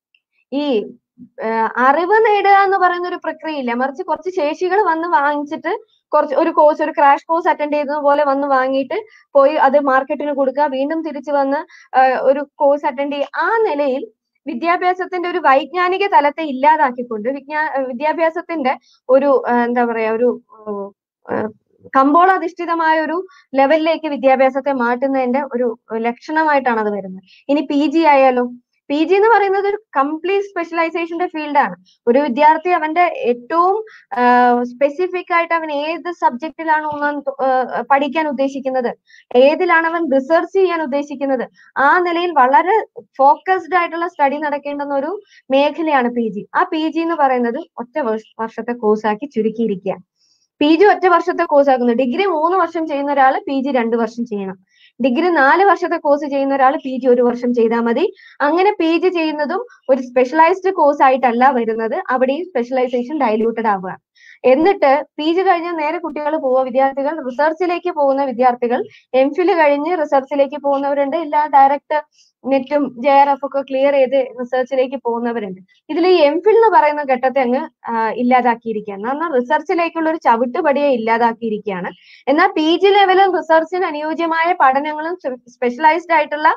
ഈ ആഹ് അറിവ് നേടുക എന്ന് പറയുന്ന ഒരു പ്രക്രിയ ഇല്ല മറിച്ച് കുറച്ച് ശേഷികൾ വന്ന് വാങ്ങിച്ചിട്ട് കുറച്ച് ഒരു കോഴ്സ് ഒരു ക്രാഷ് കോഴ്സ് അറ്റൻഡ് ചെയ്തത് പോലെ വന്ന് വാങ്ങിയിട്ട് പോയി അത് മാർക്കറ്റിന് കൊടുക്കുക വീണ്ടും തിരിച്ചു വന്ന് ആഹ് ഒരു കോഴ്സ് അറ്റൻഡ് ചെയ്യുക ആ നിലയിൽ വിദ്യാഭ്യാസത്തിന്റെ ഒരു വൈജ്ഞാനിക തലത്തെ ഇല്ലാതാക്കിക്കൊണ്ട് വിജ്ഞാ വിദ്യാഭ്യാസത്തിന്റെ ഒരു ആഹ് എന്താ പറയാ ഒരു ആഹ് കമ്പോളാധിഷ്ഠിതമായ ഒരു ലെവലിലേക്ക് വിദ്യാഭ്യാസത്തെ മാറ്റുന്നതിന്റെ ഒരു ലക്ഷണമായിട്ടാണ് അത് വരുന്നത് ഇനി പി ജി ആയാലോ പി ജി എന്ന് പറയുന്നത് ഒരു കംപ്ലീറ്റ് സ്പെഷ്യലൈസേഷന്റെ ഫീൽഡാണ് ഒരു വിദ്യാർത്ഥി അവന്റെ ഏറ്റവും സ്പെസിഫിക് ആയിട്ട് അവൻ ഏത് സബ്ജക്റ്റിലാണ് അവൻ ആഹ് പഠിക്കാൻ ഉദ്ദേശിക്കുന്നത് ഏതിലാണ് അവൻ റിസർച്ച് ചെയ്യാൻ ഉദ്ദേശിക്കുന്നത് ആ നിലയിൽ വളരെ ഫോക്കസ്ഡ് ആയിട്ടുള്ള സ്റ്റഡി നടക്കേണ്ടുന്ന ഒരു മേഖലയാണ് പി ജി ആ പി ജി എന്ന് പറയുന്നത് ഒറ്റ വർഷ- വർഷത്തെ കോഴ്സാക്കി ചുരുക്കിയിരിക്കുക പി ജി ഒറ്റ വർഷത്തെ കോഴ്സ് ആക്കുന്നു ഡിഗ്രി മൂന്ന് വർഷം ചെയ്യുന്ന ഒരാൾ പി ജി രണ്ട് വർഷം ചെയ്യണം ഡിഗ്രി നാല് വർഷത്തെ കോഴ്സ് ചെയ്യുന്ന ഒരാൾ പി ജി ഒരു വർഷം ചെയ്താൽ മതി അങ്ങനെ പി ജി ചെയ്യുന്നതും ഒരു സ്പെഷ്യലൈസ്ഡ് കോഴ്സ് ആയിട്ടല്ല വരുന്നത് അവിടെയും സ്പെഷ്യലൈസേഷൻ ഡൈല്യൂട്ടഡ് ആവുക എന്നിട്ട് പി ജി കഴിഞ്ഞ് നേരെ കുട്ടികൾ പോവുക വിദ്യാർത്ഥികൾ റിസർച്ചിലേക്ക് പോകുന്ന വിദ്യാർത്ഥികൾ എം ഫിൽ കഴിഞ്ഞ് റിസർച്ചിലേക്ക് പോകുന്നവരുണ്ട് ഇല്ല ഡയറക്റ്റ് നെറ്റും ജെ ആർ എഫ് ഒക്കെ ക്ലിയർ ചെയ്ത് റിസർച്ചിലേക്ക് പോകുന്നവരുണ്ട് ഇതിൽ ഈ എം ഫിൽ എന്ന് പറയുന്ന ഘട്ടത്തെ അങ്ങ് ആഹ് ഇല്ലാതാക്കിയിരിക്കുകയാണ് കാരണം റിസർച്ചിലേക്കുള്ള ഒരു ചവിട്ടുപടിയെ ഇല്ലാതാക്കിയിരിക്കുകയാണ് എന്നാൽ പി ജി ലെവലിൽ റിസർച്ചിന് അനുയോജ്യമായ പഠനങ്ങളും സ്പെഷ്യലൈസ്ഡ് ആയിട്ടുള്ള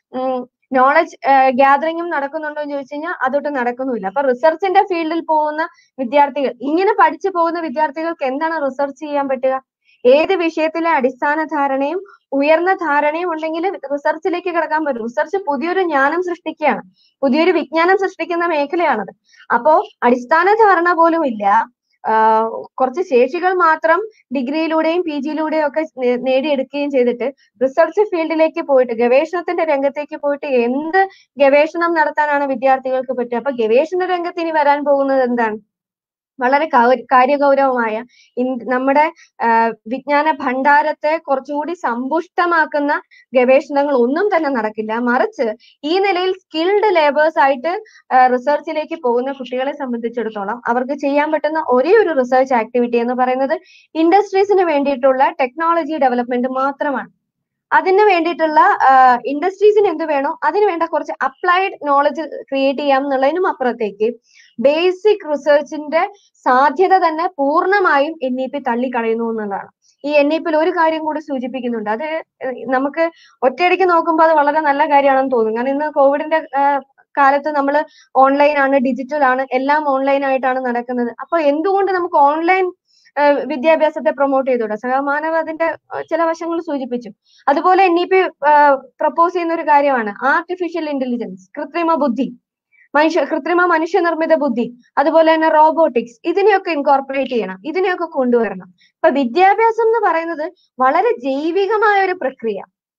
നോളജ് ഗ്യാതറിങ്ങും നടക്കുന്നുണ്ടോ എന്ന് ചോദിച്ചു കഴിഞ്ഞാൽ അതൊട്ട് നടക്കുന്നുമില്ല അപ്പൊ റിസർച്ചിന്റെ ഫീൽഡിൽ പോകുന്ന വിദ്യാർത്ഥികൾ ഇങ്ങനെ പഠിച്ചു പോകുന്ന വിദ്യാർത്ഥികൾക്ക് എന്താണ് റിസർച്ച് ചെയ്യാൻ പറ്റുക ഏത് വിഷയത്തിലെ അടിസ്ഥാന ധാരണയും ഉയർന്ന ധാരണയും ഉണ്ടെങ്കിൽ റിസർച്ചിലേക്ക് കിടക്കാൻ പറ്റും റിസർച്ച് പുതിയൊരു ജ്ഞാനം സൃഷ്ടിക്കുകയാണ് പുതിയൊരു വിജ്ഞാനം സൃഷ്ടിക്കുന്ന മേഖലയാണത് അപ്പോ അടിസ്ഥാന ധാരണ പോലും ഇല്ല ആഹ് കുറച്ച് ശേഷികൾ മാത്രം ഡിഗ്രിയിലൂടെയും പി ജിയിലൂടെയും ഒക്കെ നേ- നേടിയെടുക്കുകയും ചെയ്തിട്ട് റിസർച്ച് ഫീൽഡിലേക്ക് പോയിട്ട് ഗവേഷണത്തിന്റെ രംഗത്തേക്ക് പോയിട്ട് എന്ത് ഗവേഷണം നടത്താനാണ് വിദ്യാർത്ഥികൾക്ക് പറ്റുക അപ്പൊ ഗവേഷണ രംഗത്ത് ഇനി വരാൻ പോകുന്നത് എന്താണ് വളരെ കൗ- കാര്യഗൗരവമായ ഇൻ- നമ്മുടെ ആഹ് വിജ്ഞാന ഭണ്ഡാരത്തെ കുറച്ചുകൂടി സമ്പുഷ്ടമാക്കുന്ന ഗവേഷണങ്ങൾ ഒന്നും തന്നെ നടക്കില്ല മറിച്ച് ഈ നിലയിൽ സ്കിൽഡ് ലേബേഴ്സ് ആയിട്ട് റിസർച്ചിലേക്ക് പോകുന്ന കുട്ടികളെ സംബന്ധിച്ചിടത്തോളം അവർക്ക് ചെയ്യാൻ പറ്റുന്ന ഒരേ ഒരു റിസർച്ച് ആക്ടിവിറ്റി എന്ന് പറയുന്നത് ഇൻഡസ്ട്രീസിന് വേണ്ടിയിട്ടുള്ള ടെക്നോളജി ഡെവലപ്മെന്റ് മാത്രമാണ് അതിന് വേണ്ടിയിട്ടുള്ള ഇൻഡസ്ട്രീസിന് എന്ത് വേണോ അതിന് വേണ്ട കുറച്ച് അപ്ലൈഡ് നോളജ് ക്രിയേറ്റ് ചെയ്യാം എന്നുള്ളതിനും അപ്പുറത്തേക്ക് ബേസിക് റിസർച്ചിന്റെ സാധ്യത തന്നെ പൂർണ്ണമായും എൻ ഇ പി തള്ളിക്കളയുന്നു എന്നുള്ളതാണ് ഈ എൻ ഇ പിയിൽ ഒരു കാര്യം കൂടി സൂചിപ്പിക്കുന്നുണ്ട് അത് ഏഹ് നമുക്ക് ഒറ്റയടിക്ക് നോക്കുമ്പോൾ അത് വളരെ നല്ല കാര്യമാണെന്ന് തോന്നും കാരണം ഇന്ന് കോവിഡിന്റെ ആഹ് കാലത്ത് നമ്മൾ ഓൺലൈൻ ആണ് ഡിജിറ്റൽ ആണ് എല്ലാം ഓൺലൈൻ ആയിട്ടാണ് നടക്കുന്നത് അപ്പൊ എന്തുകൊണ്ട് നമുക്ക് ഓൺലൈൻ വിദ്യാഭ്യാസത്തെ പ്രൊമോട്ട് ചെയ്തുകൂടാ സഹമാനവ് അതിന്റെ ആഹ് ചില വശങ്ങൾ സൂചിപ്പിച്ചു അതുപോലെ എൻ ഇ പി പ്രപ്പോസ് ചെയ്യുന്ന ഒരു കാര്യമാണ് ആർട്ടിഫിഷ്യൽ ഇന്റലിജൻസ് കൃത്രിമ ബുദ്ധി മനുഷ്യ കൃത്രിമ മനുഷ്യനിർമ്മിത ബുദ്ധി അതുപോലെ തന്നെ റോബോട്ടിക്സ് ഇതിനെയൊക്കെ ഇൻകോർപ്പറേറ്റ് ചെയ്യണം ഇതിനെയൊക്കെ കൊണ്ടുവരണം ഇപ്പൊ വിദ്യാഭ്യാസം എന്ന് പറയുന്നത് വളരെ ജൈവികമായ ഒരു പ്രക്രിയ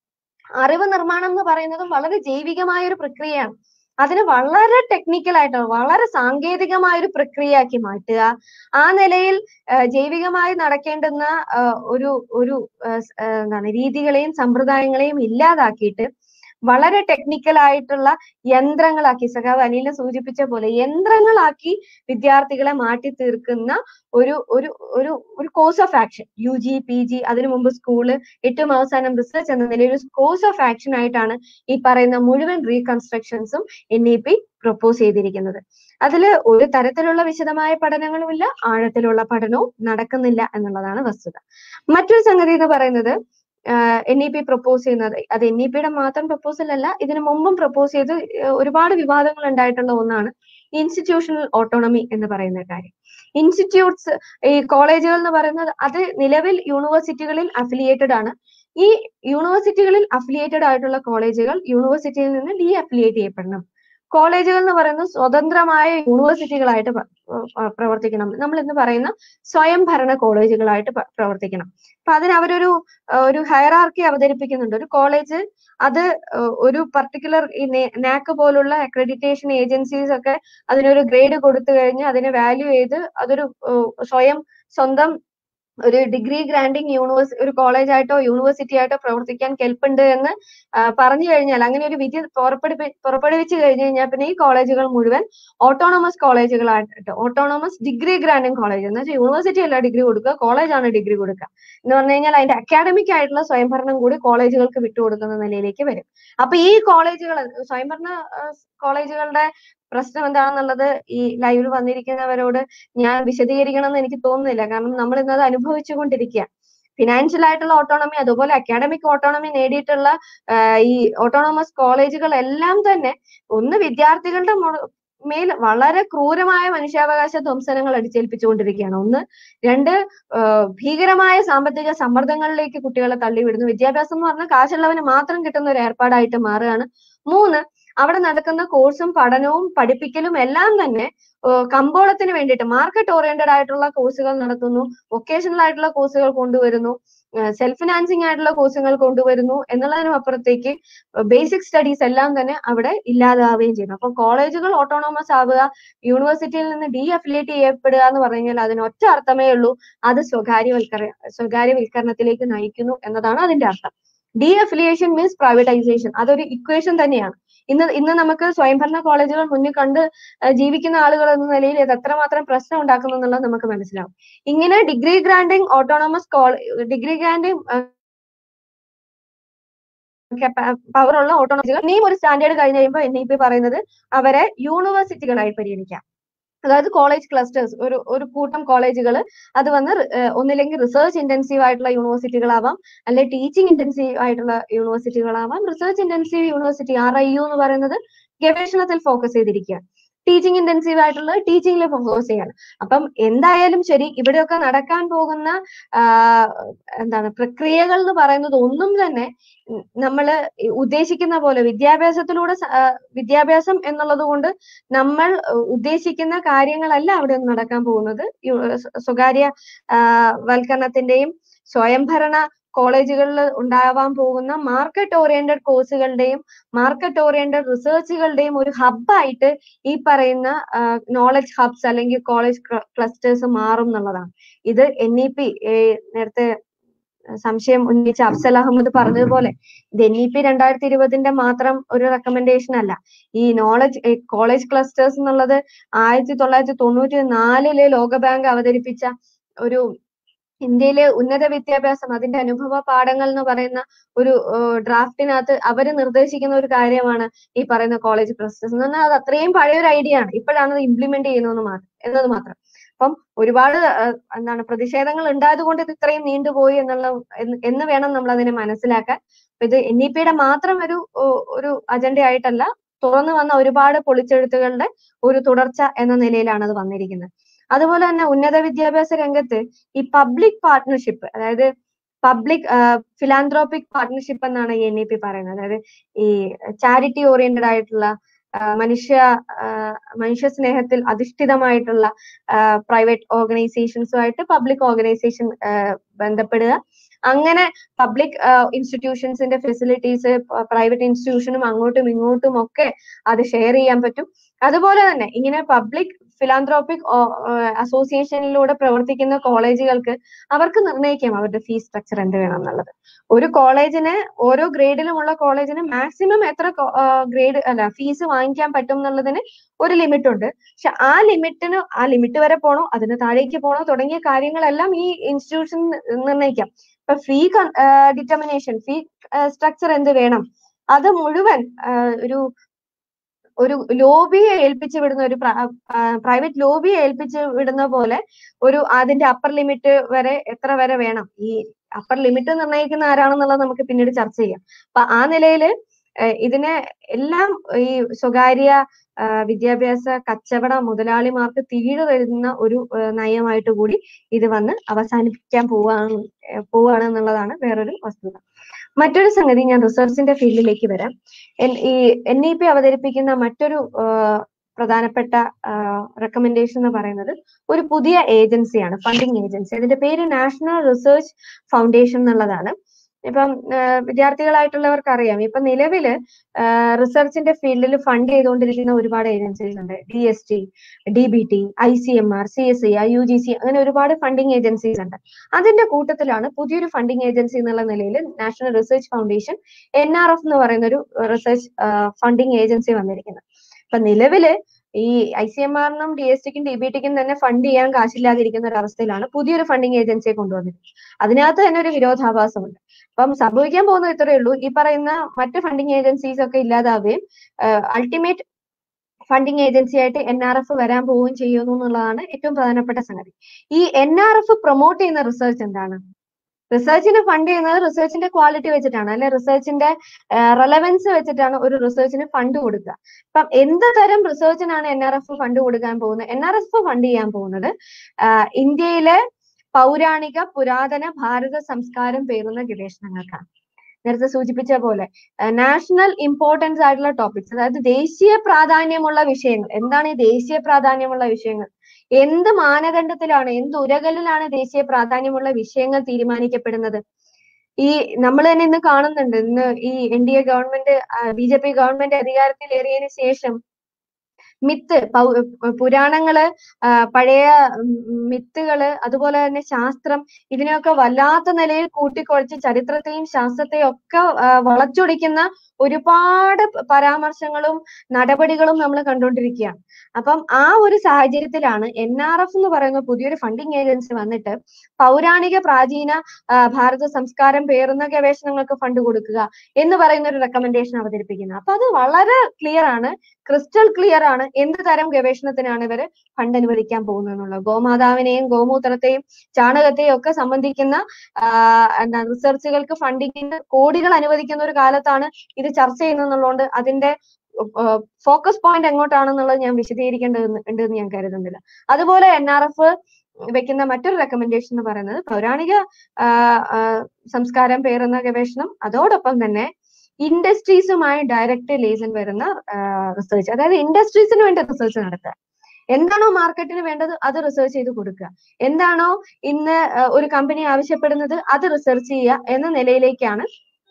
അറിവ് നിർമ്മാണം എന്ന് പറയുന്നതും വളരെ ജൈവികമായ ഒരു പ്രക്രിയയാണ് അതിന് വളരെ ടെക്നിക്കൽ ആയിട്ട് വളരെ സാങ്കേതികമായ ഒരു പ്രക്രിയയാക്കി മാറ്റുക ആ നിലയിൽ ആഹ് ജൈവികമായി നടക്കേണ്ടുന്ന ആഹ് ഒരു ഒരു ആഹ് സ് ആഹ് എന്താണ് രീതികളെയും സമ്പ്രദായങ്ങളെയും ഇല്ലാതാക്കിയിട്ട് വളരെ ടെക്നിക്കൽ ആയിട്ടുള്ള യന്ത്രങ്ങളാക്കി സഖാവ് അനില സൂചിപ്പിച്ച പോലെ യന്ത്രങ്ങളാക്കി വിദ്യാർത്ഥികളെ മാറ്റി തീർക്കുന്ന ഒരു ഒരു ഒരു ഒരു course of action U G P G അതിനു മുമ്പ് സ്കൂള് ഏറ്റവും അവസാനം റിസർച്ച് എന്ന നിലയിൽ ഒരു കോഴ്സ് ഓഫ് ആക്ഷൻ ആയിട്ടാണ് ഈ പറയുന്ന മുഴുവൻ റീകൺസ്ട്രക്ഷൻസും എൻ ഇ പി പ്രൊപ്പോസ് ചെയ്തിരിക്കുന്നത് അതിൽ ഒരു തരത്തിലുള്ള വിശദമായ പഠനങ്ങളുമില്ല ആഴത്തിലുള്ള പഠനവും നടക്കുന്നില്ല എന്നുള്ളതാണ് വസ്തുത മറ്റൊരു സംഗതി എന്ന് പറയുന്നത് എൻ ഇ പി പ്രപ്പോസ് ചെയ്യുന്നത് അത് എൻ ഇ പിയുടെ മാത്രം പ്രപ്പോസൽ അല്ല ഇതിനു മുമ്പും പ്രപ്പോസ് ചെയ്ത് ഏഹ് ഒരുപാട് വിവാദങ്ങൾ ഉണ്ടായിട്ടുള്ള ഒന്നാണ് ഇൻസ്റ്റിറ്റ്യൂഷണൽ ഓട്ടോണമി എന്ന് പറയുന്ന കാര്യം ഇൻസ്റ്റിറ്റ്യൂട്ട്സ് ഈ കോളേജുകൾ എന്ന് പറയുന്നത് അത് നിലവിൽ യൂണിവേഴ്സിറ്റികളിൽ അഫിലിയേറ്റഡ് ആണ് ഈ യൂണിവേഴ്സിറ്റികളിൽ അഫിലിയേറ്റഡ് ആയിട്ടുള്ള കോളേജുകൾ യൂണിവേഴ്സിറ്റിയിൽ നിന്ന് ഡീ അഫിലിയേറ്റ് ചെയ്യപ്പെടണം കോളേജുകൾ എന്ന് പറയുന്നത് സ്വതന്ത്രമായ യൂണിവേഴ്സിറ്റികളായിട്ട് പ- പ- പ്രവർത്തിക്കണം നമ്മൾ ഇന്ന് പറയുന്ന സ്വയംഭരണ കോളേജുകളായിട്ട് പ- പ്രവർത്തിക്കണം അപ്പൊ അതിന് അവരൊരു ഏഹ് ഒരു ഹയറാർക്കി അവതരിപ്പിക്കുന്നുണ്ട് ഒരു കോളേജ് അത് ഏഹ് ഒരു പർട്ടിക്കുലർ ഈ നാക്ക് പോലുള്ള അക്രഡിറ്റേഷൻ ഏജൻസീസ് ഒക്കെ അതിനൊരു ഗ്രേഡ് കൊടുത്തു കഴിഞ്ഞ് അതിനെ വാല്യൂ ചെയ്ത് അതൊരു ഏഹ് സ്വയം സ്വന്തം ഒരു ഡിഗ്രി ഗ്രാൻഡിങ് യൂണിവേഴ്സ് ഒരു കോളേജ് ആയിട്ടോ യൂണിവേഴ്സിറ്റി ആയിട്ടോ പ്രവർത്തിക്കാൻ കെൽപ്പുണ്ട് എന്ന് ആ, പറഞ്ഞു കഴിഞ്ഞാൽ അങ്ങനെ ഒരു വിധി പുറപ്പെടുവി പുറപ്പെടുവിച്ചു കഴിഞ്ഞു കഴിഞ്ഞാൽ പിന്നെ ഈ കോളേജുകൾ മുഴുവൻ ഓട്ടോണമസ് കോളേജുകളായിട്ട് ഓട്ടോണമസ് ഡിഗ്രി ഗ്രാൻഡിങ് കോളേജ് എന്ന് വെച്ചാൽ യൂണിവേഴ്സിറ്റി അല്ല ഡിഗ്രി കൊടുക്കുക കോളേജാണ് ഡിഗ്രി കൊടുക്കുക എന്ന് പറഞ്ഞു കഴിഞ്ഞാൽ അതിന്റെ അക്കാഡമിക് ആയിട്ടുള്ള സ്വയംഭരണം കൂടി കോളേജുകൾക്ക് വിട്ടുകൊടുക്കുന്ന നിലയിലേക്ക് വരും അപ്പൊ ഈ കോളേജുകൾ സ്വയംഭരണ ആ, കോളേജുകളുടെ പ്രശ്നം എന്താണെന്നുള്ളത് ഈ ലൈവിൽ വന്നിരിക്കുന്നവരോട് ഞാൻ വിശദീകരിക്കണം എന്ന് എനിക്ക് തോന്നുന്നില്ല കാരണം നമ്മൾ ഇന്നത് അനുഭവിച്ചുകൊണ്ടിരിക്കുക ഫിനാൻഷ്യൽ ആയിട്ടുള്ള ഓട്ടോണമി അതുപോലെ അക്കാഡമിക് ഓട്ടോണമി നേടിയിട്ടുള്ള ആ, ഈ ഓട്ടോണമസ് കോളേജുകൾ എല്ലാം തന്നെ ഒന്ന് വിദ്യാർത്ഥികളുടെ മു- മേൽ വളരെ ക്രൂരമായ മനുഷ്യാവകാശ ധ്വംസനങ്ങൾ അടിച്ചേൽപ്പിച്ചുകൊണ്ടിരിക്കുകയാണ് ഒന്ന് രണ്ട് ആ, ഭീകരമായ സാമ്പത്തിക സമ്മർദ്ദങ്ങളിലേക്ക് കുട്ടികളെ തള്ളിവിടുന്നു വിദ്യാഭ്യാസം എന്ന് പറഞ്ഞാൽ കാശുള്ളവന് മാത്രം കിട്ടുന്ന ഒരു ഏർപ്പാടായിട്ട് മാറുകയാണ് മൂന്ന് അവിടെ നടക്കുന്ന കോഴ്സും പഠനവും പഠിപ്പിക്കലും എല്ലാം തന്നെ ഏഹ് കമ്പോളത്തിന് വേണ്ടിയിട്ട് മാർക്കറ്റ് ഓറിയന്റഡ് ആയിട്ടുള്ള കോഴ്സുകൾ നടത്തുന്നു വൊക്കേഷണൽ ആയിട്ടുള്ള കോഴ്സുകൾ കൊണ്ടുവരുന്നു സെൽഫ് ഫിനാൻസിങ് ആയിട്ടുള്ള കോഴ്സുകൾ കൊണ്ടുവരുന്നു എന്നുള്ളതിനും അപ്പുറത്തേക്ക് ബേസിക് സ്റ്റഡീസ് എല്ലാം തന്നെ അവിടെ ഇല്ലാതാവുകയും ചെയ്യുന്നു അപ്പൊ കോളേജുകൾ ഓട്ടോണോമസ് ആവുക യൂണിവേഴ്സിറ്റിയിൽ നിന്ന് ഡി അഫിലിയേറ്റ് ചെയ്യപ്പെടുക എന്ന് പറഞ്ഞു കഴിഞ്ഞാൽ അതിന് ഒറ്റ അർത്ഥമേ ഉള്ളൂ അത് സ്വകാര്യവൽക്കര സ്വകാര്യവൽക്കരണത്തിലേക്ക് നയിക്കുന്നു എന്നതാണ് അതിന്റെ അർത്ഥം ഡി അഫിലിയേഷൻ മീൻസ് പ്രൈവറ്റൈസേഷൻ അതൊരു ഇക്വേഷൻ തന്നെയാണ് ഇന്ന് ഇന്ന് നമുക്ക് സ്വയംഭരണ കോളേജുകൾ മുന്നിൽ കണ്ട് ഏഹ് ജീവിക്കുന്ന ആളുകൾ എന്ന നിലയിൽ ഇത് എത്രമാത്രം പ്രശ്നം ഉണ്ടാക്കുന്നു എന്നുള്ളത് നമുക്ക് മനസ്സിലാവും ഇങ്ങനെ degree granting autonomous degree granting power ഉള്ള ഓട്ടോണോമികൾ ഇനിയും ഒരു സ്റ്റാൻഡേർഡ് കഴിഞ്ഞ് കഴിയുമ്പോൾ എൻ ഇ പി പറയുന്നത് അവരെ യൂണിവേഴ്സിറ്റികളായി പരിഗണിക്കാം അതായത് കോളേജ് ക്ലസ്റ്റേഴ്സ് ഒരു ഒരു കൂട്ടം കോളേജുകൾ അത് വന്ന് റി- ഏഹ് ഒന്നില്ലെങ്കിൽ റിസർച്ച് ഇന്റൻസീവ് ആയിട്ടുള്ള യൂണിവേഴ്സിറ്റികളാവാം അല്ലെ ടീച്ചിങ് ഇന്റൻസീവ് ആയിട്ടുള്ള യൂണിവേഴ്സിറ്റികളാവാം research intensive university R I U എന്ന് പറയുന്നത് ഗവേഷണത്തിൽ ഫോക്കസ് ചെയ്തിരിക്കുക ടീച്ചിങ് ഇന്റൻസീവ് ആയിട്ടുള്ളത് ടീച്ചിങ്ങിൽ ഫോക്കസ് ചെയ്യണം അപ്പം എന്തായാലും ശരി ഇവിടെയൊക്കെ നടക്കാൻ പോകുന്ന ആഹ് എന്താണ് പ്രക്രിയകൾ എന്ന് പറയുന്നത് ഒന്നും തന്നെ നമ്മൾ ഉദ്ദേശിക്കുന്ന പോലെ വിദ്യാഭ്യാസത്തിലൂടെ സ- ആഹ് വിദ്യാഭ്യാസം എന്നുള്ളത് കൊണ്ട് നമ്മൾ ഉ- ഉദ്ദേശിക്കുന്ന കാര്യങ്ങളല്ല അവിടെ ഒന്നും നടക്കാൻ പോകുന്നത് യു- സ്വ- സ്വകാര്യ ആഹ് വൽക്കരണത്തിന്റെയും സ്വയംഭരണ കോളേജുകളിൽ ഉണ്ടാവാൻ പോകുന്ന മാർക്കറ്റ് ഓറിയന്റഡ് കോഴ്സുകളുടെയും മാർക്കറ്റ് ഓറിയന്റഡ് റിസർച്ചുകളുടെയും ഒരു ഹബ്ബായിട്ട് ഈ പറയുന്ന നോളജ് ഹബ്സ് അല്ലെങ്കിൽ കോളേജ് ക്ലസ്റ്റേഴ്സ് മാറും എന്നുള്ളതാണ് ഇത് എൻ ഇ പി നേരത്തെ സംശയം ഉന്നയിച്ച അഫ്സൽ അഹമ്മദ് പറഞ്ഞതുപോലെ ഇത് എൻ ഇ പി രണ്ടായിരത്തി ഇരുപതിന്റെ മാത്രം ഒരു റെക്കമെൻഡേഷൻ അല്ല ഈ നോളജ് കോളേജ് ക്ലസ്റ്റേഴ്സ് എന്നുള്ളത് ആയിരത്തി തൊള്ളായിരത്തി തൊണ്ണൂറ്റി നാലില് ലോകബാങ്ക് അവതരിപ്പിച്ച ഒരു ഇന്ത്യയിലെ ഉന്നത വിദ്യാഭ്യാസം അതിന്റെ അനുഭവ പാഠങ്ങൾ എന്ന് പറയുന്ന ഒരു ഡ്രാഫ്റ്റിനകത്ത് അവര് നിർദ്ദേശിക്കുന്ന ഒരു കാര്യമാണ് ഈ പറയുന്ന കോളേജ് ക്ലസ്റ്റേഴ്സ് എന്ന് പറഞ്ഞാൽ അത് അത്രയും പഴയ ഒരു ഐഡിയ ആണ് ഇപ്പോഴാണ് അത് ഇംപ്ലിമെന്റ് ചെയ്യുന്നത് മാത്രം എന്നത് മാത്രം അപ്പം ഒരുപാട് ഏഹ്, എന്താണ് പ്രതിഷേധങ്ങൾ ഉണ്ടായത് കൊണ്ട് ഇത് ഇത്രയും നീണ്ടുപോയി എന്നുള്ള എന്ന് എന്ന് വേണം നമ്മൾ അതിനെ മനസ്സിലാക്കാൻ അപ്പൊ ഇത് എൻ ഇ പിയുടെ മാത്രം ഒരു ഓ- ഒരു അജണ്ട ആയിട്ടല്ല തുറന്നു വന്ന ഒരുപാട് പൊളിച്ചെഴുത്തുകളുടെ ഒരു തുടർച്ച എന്ന നിലയിലാണ് അത് വന്നിരിക്കുന്നത് അതുപോലെ തന്നെ ഉന്നത വിദ്യാഭ്യാസ രംഗത്ത് ഈ പബ്ലിക് പാർട്ട്ണർഷിപ്പ് അതായത് പബ്ലിക് ഫിലാന്ത്രോപിക് പാർട്ട്ണർഷിപ്പ് എന്നാണ് എൻ ഇ പി പറയുന്നത് അതായത് ഈ ചാരിറ്റി ഓറിയന്റഡ് ആയിട്ടുള്ള ആ, മനുഷ്യ ആ, മനുഷ്യ സ്നേഹത്തിൽ അധിഷ്ഠിതമായിട്ടുള്ള പ്രൈവറ്റ് ഓർഗനൈസേഷൻസുമായിട്ട് പബ്ലിക് ഓർഗനൈസേഷൻ ബന്ധപ്പെടുക അങ്ങനെ പബ്ലിക് ഇൻസ്റ്റിറ്റ്യൂഷൻസിന്റെ ഫെസിലിറ്റീസ് പ്രൈവറ്റ് ഇൻസ്റ്റിറ്റ്യൂഷനും അങ്ങോട്ടും ഇങ്ങോട്ടും ഒക്കെ അത് ഷെയർ ചെയ്യാൻ പറ്റും അതുപോലെ തന്നെ ഇങ്ങനെ പബ്ലിക് ഫിലാന്ത്രോപിക് അസോസിയേഷനിലൂടെ പ്രവർത്തിക്കുന്ന കോളേജുകൾക്ക് അവർക്ക് നിർണ്ണയിക്കാം അവരുടെ ഫീസ് സ്ട്രക്ചർ എന്ത് വേണം എന്നുള്ളത് ഒരു കോളേജിന് ഓരോ ഗ്രേഡിലുമുള്ള കോളേജിന് മാക്സിമം എത്ര ഗ്രേഡ് അല്ല ഫീസ് വാങ്ങിക്കാൻ പറ്റും എന്നുള്ളതിന് ഒരു ലിമിറ്റ് ഉണ്ട് പക്ഷെ ആ ലിമിറ്റിന് ആ ലിമിറ്റ് വരെ പോണോ അതിന് താഴേക്ക് പോണോ തുടങ്ങിയ കാര്യങ്ങളെല്ലാം ഈ ഇൻസ്റ്റിറ്റ്യൂഷൻ നിർണ്ണയിക്കാം ഇപ്പൊ ഫീ ഡിറ്റർമിനേഷൻ ഫീ സ്ട്രക്ചർ എന്ത് വേണം അത് മുഴുവൻ ആ, ഒരു ഒരു ലോബിയെ ഏൽപ്പിച്ചു വിടുന്ന ഒരു പ്രൈവറ്റ് ലോബിയെ ഏൽപ്പിച്ചു വിടുന്ന പോലെ ഒരു അതിന്റെ അപ്പർ ലിമിറ്റ് വരെ എത്ര വരെ വേണം ഈ അപ്പർ ലിമിറ്റ് നിർണ്ണയിക്കുന്ന ആരാണെന്നുള്ളത് നമുക്ക് പിന്നീട് ചർച്ച ചെയ്യാം അപ്പൊ ആ നിലയിൽ ഇതിനെ എല്ലാം ഈ സ്വകാര്യ ആ, വിദ്യാഭ്യാസ കച്ചവട മുതലാളിമാർക്ക് തീഴ് തരുന്ന ഒരു ആ, നയമായിട്ട് കൂടി ഇത് വന്ന് അവസാനിപ്പിക്കാൻ പോവാണ് പോവാണ് എന്നുള്ളതാണ് വേറൊരു വസ്തുത മറ്റൊരു സംഗതി ഞാൻ റിസർച്ചിന്റെ ഫീൽഡിലേക്ക് വരാം എൻ- ഈ എൻ ഇ പി അവതരിപ്പിക്കുന്ന മറ്റൊരു ആ, പ്രധാനപ്പെട്ട റെക്കമെൻഡേഷൻ എന്ന് പറയുന്നത് ഒരു പുതിയ ഏജൻസിയാണ് ഫണ്ടിങ് ഏജൻസി അതിന്റെ പേര് നാഷണൽ റിസർച്ച് ഫൗണ്ടേഷൻ എന്നുള്ളതാണ് ഇപ്പം ആ, വിദ്യാർത്ഥികളായിട്ടുള്ളവർക്ക് അറിയാം ഇപ്പൊ നിലവില് റിസർച്ചിന്റെ ഫീൽഡിൽ ഫണ്ട് ചെയ്തുകൊണ്ടിരിക്കുന്ന ഒരുപാട് ഏജൻസീസ് ഉണ്ട് D S T D B T I C M R C S I U G C അങ്ങനെ ഒരുപാട് ഫണ്ടിങ് ഏജൻസീസ് ഉണ്ട് അതിന്റെ കൂട്ടത്തിലാണ് പുതിയൊരു ഫണ്ടിങ് ഏജൻസി എന്നുള്ള നിലയിൽ national research foundation N R F എന്ന് പറയുന്ന ഒരു റിസർച്ച് ഫണ്ടിങ് ഏജൻസി വന്നിരിക്കുന്നത് അപ്പൊ നിലവില് ഈ ഐ സി എം ആറിനും ഡി എസ് ടിക്കും ഡി ബി ടിക്കും തന്നെ ഫണ്ട് ചെയ്യാൻ കാശില്ലാതിരിക്കുന്ന ഒരു അവസ്ഥയിലാണ് പുതിയൊരു ഫണ്ടിങ് ഏജൻസിയെ കൊണ്ടുവന്നിരിക്കുന്നത് അതിനകത്ത് തന്നെ ഒരു വിരോധാഭാസമുണ്ട് അപ്പം സംഭവിക്കാൻ പോകുന്നത് ഇത്രയേ ഉള്ളൂ ഈ പറയുന്ന മറ്റ് ഫണ്ടിങ് ഏജൻസീസ് ഒക്കെ ഇല്ലാതാവുകയും അൾട്ടിമേറ്റ് ഫണ്ടിങ് ഏജൻസി ആയിട്ട് എൻ ആർ എഫ് വരാൻ പോവുകയും ചെയ്യുന്നു എന്നുള്ളതാണ് ഏറ്റവും പ്രധാനപ്പെട്ട സംഗതി ഈ എൻ ആർ എഫ് പ്രൊമോട്ട് ചെയ്യുന്ന റിസർച്ച് എന്താണ് റിസർച്ചിനെ ഫണ്ട് ചെയ്യുന്നത് റിസർച്ചിന്റെ ക്വാളിറ്റി വെച്ചിട്ടാണ് അല്ലെ റിസർച്ചിന്റെ റെലവൻസ് വെച്ചിട്ടാണ് ഒരു റിസർച്ചിന് ഫണ്ട് കൊടുക്കുക അപ്പം എന്ത് തരം റിസർച്ചിനാണ് എൻ ആർ എഫ് ഫണ്ട് കൊടുക്കാൻ പോകുന്നത് എൻ ആർ എഫ് ഫണ്ട് ചെയ്യാൻ പോകുന്നത് ആഹ് ഇന്ത്യയിലെ പൗരാണിക പുരാതന ഭാരത സംസ്കാരം പേറുന്ന ഗവേഷണങ്ങൾക്കാണ് നേരത്തെ സൂചിപ്പിച്ച പോലെ നാഷണൽ ഇമ്പോർട്ടൻസ് ആയിട്ടുള്ള ടോപ്പിക്സ് അതായത് ദേശീയ പ്രാധാന്യമുള്ള വിഷയങ്ങൾ എന്താണ് ഈ ദേശീയ പ്രാധാന്യമുള്ള വിഷയങ്ങൾ എന്ത് മാനദണ്ഡത്തിലാണ് എന്ത് ഉരകലിലാണ് ദേശീയ പ്രാധാന്യമുള്ള വിഷയങ്ങൾ തീരുമാനിക്കപ്പെടുന്നത് ഈ നമ്മൾ തന്നെ ഇന്ന് കാണുന്നുണ്ട് ഇന്ന് ഈ N D A government B J P government അധികാരത്തിലേറിയതിനു ശേഷം മിത്ത് പൗ- പുരാണങ്ങള് ആ, പഴയ ഉം, മിത്തുകള് അതുപോലെ തന്നെ ശാസ്ത്രം ഇതിനെയൊക്കെ വല്ലാത്ത നിലയിൽ കൂട്ടിക്കുഴച്ച് ചരിത്രത്തെയും ശാസ്ത്രത്തെയും ഒക്കെ ആ, വളച്ചൊടിക്കുന്ന ഒരുപാട് പരാമർശങ്ങളും നടപടികളും നമ്മൾ കണ്ടുകൊണ്ടിരിക്കുകയാണ് അപ്പം ആ ഒരു സാഹചര്യത്തിലാണ് എൻ ആർ എഫ് എന്ന് പറയുന്ന പുതിയൊരു ഫണ്ടിങ് ഏജൻസി വന്നിട്ട് പൗരാണിക പ്രാചീന ആ, ഭാരത സംസ്കാരം പേറുന്ന ഗവേഷണങ്ങൾക്ക് ഫണ്ട് കൊടുക്കുക എന്ന് പറയുന്ന ഒരു റെക്കമെൻഡേഷൻ അവതരിപ്പിക്കുന്നത് അപ്പൊ അത് വളരെ ക്ലിയർ ആണ് ക്രിസ്റ്റൽ ക്ലിയർ ആണ് എന്ത് തരം ഗവേഷണത്തിനാണ് ഇവര് ഫണ്ട് അനുവദിക്കാൻ പോകുന്നത് എന്നുള്ളത് ഗോമാതാവിനെയും ഗോമൂത്രത്തെയും ചാണകത്തെയും ഒക്കെ സംബന്ധിക്കുന്ന ആ, എന്താ റിസർച്ചുകൾക്ക് ഫണ്ടിങ്ങിന് കോടികൾ അനുവദിക്കുന്ന ഒരു കാലത്താണ് ഇത് ചർച്ച ചെയ്യുന്നതെന്നുള്ളതുകൊണ്ട് അതിന്റെ ഫോക്കസ് പോയിന്റ് എങ്ങോട്ടാണെന്നുള്ളത് ഞാൻ വിശദീകരിക്കേണ്ടത് ഉണ്ടെന്ന് ഞാൻ കരുതുന്നില്ല അതുപോലെ എൻ ആർ എഫ് വെക്കുന്ന മറ്റൊരു റെക്കമെൻഡേഷൻ എന്ന് പറയുന്നത് പൗരാണിക ആ, ആ, സംസ്കാരം പേറുന്ന ഗവേഷണം അതോടൊപ്പം തന്നെ ഇൻഡസ്ട്രീസുമായി ഡയറക്റ്റ് ലേസൺ വരുന്ന റിസർച്ച് അതായത് ഇൻഡസ്ട്രീസിന് വേണ്ടി റിസർച്ച് നടത്തുക എന്താണോ മാർക്കറ്റിന് വേണ്ടത് അത് റിസർച്ച് ചെയ്ത് കൊടുക്കുക എന്താണോ ഇന്ന് ആ, ഒരു കമ്പനി ആവശ്യപ്പെടുന്നത് അത് റിസർച്ച് ചെയ്യുക എന്ന നിലയിലേക്കാണ്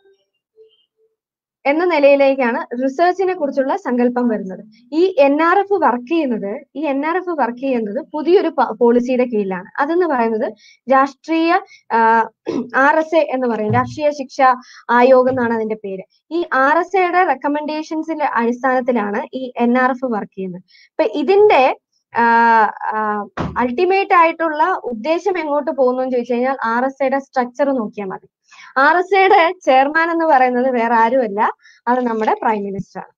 എന്ന നിലയിലേക്കാണ് റിസർച്ചിനെ കുറിച്ചുള്ള സങ്കല്പം വരുന്നത് ഈ എൻ ആർ എഫ് വർക്ക് ചെയ്യുന്നത് ഈ എൻ ആർ എഫ് വർക്ക് ചെയ്യുന്നത് പുതിയൊരു പോളിസിയുടെ കീഴിലാണ് അതെന്ന് പറയുന്നത് രാഷ്ട്രീയ ആർ എസ് എ എന്ന് പറയും രാഷ്ട്രീയ ശിക്ഷ ആയോഗ് എന്നാണ് അതിന്റെ പേര് ഈ ആർ എസ് എയുടെ റെക്കമെൻഡേഷൻസിന്റെ അടിസ്ഥാനത്തിലാണ് ഈ എൻ ആർ എഫ് വർക്ക് ചെയ്യുന്നത് അപ്പൊ ഇതിന്റെ അൾട്ടിമേറ്റ് ആയിട്ടുള്ള ഉദ്ദേശം എങ്ങോട്ട് പോകുന്നു എന്ന് ചോദിച്ചു കഴിഞ്ഞാൽ ആർ എസ് എയുടെ സ്ട്രക്ചർ നോക്കിയാൽ മതി ആർ എസ് എയുടെ ചെയർമാൻ എന്ന് പറയുന്നത് വേറെ ആരുമല്ല അത് നമ്മുടെ പ്രൈം മിനിസ്റ്റർ ആണ്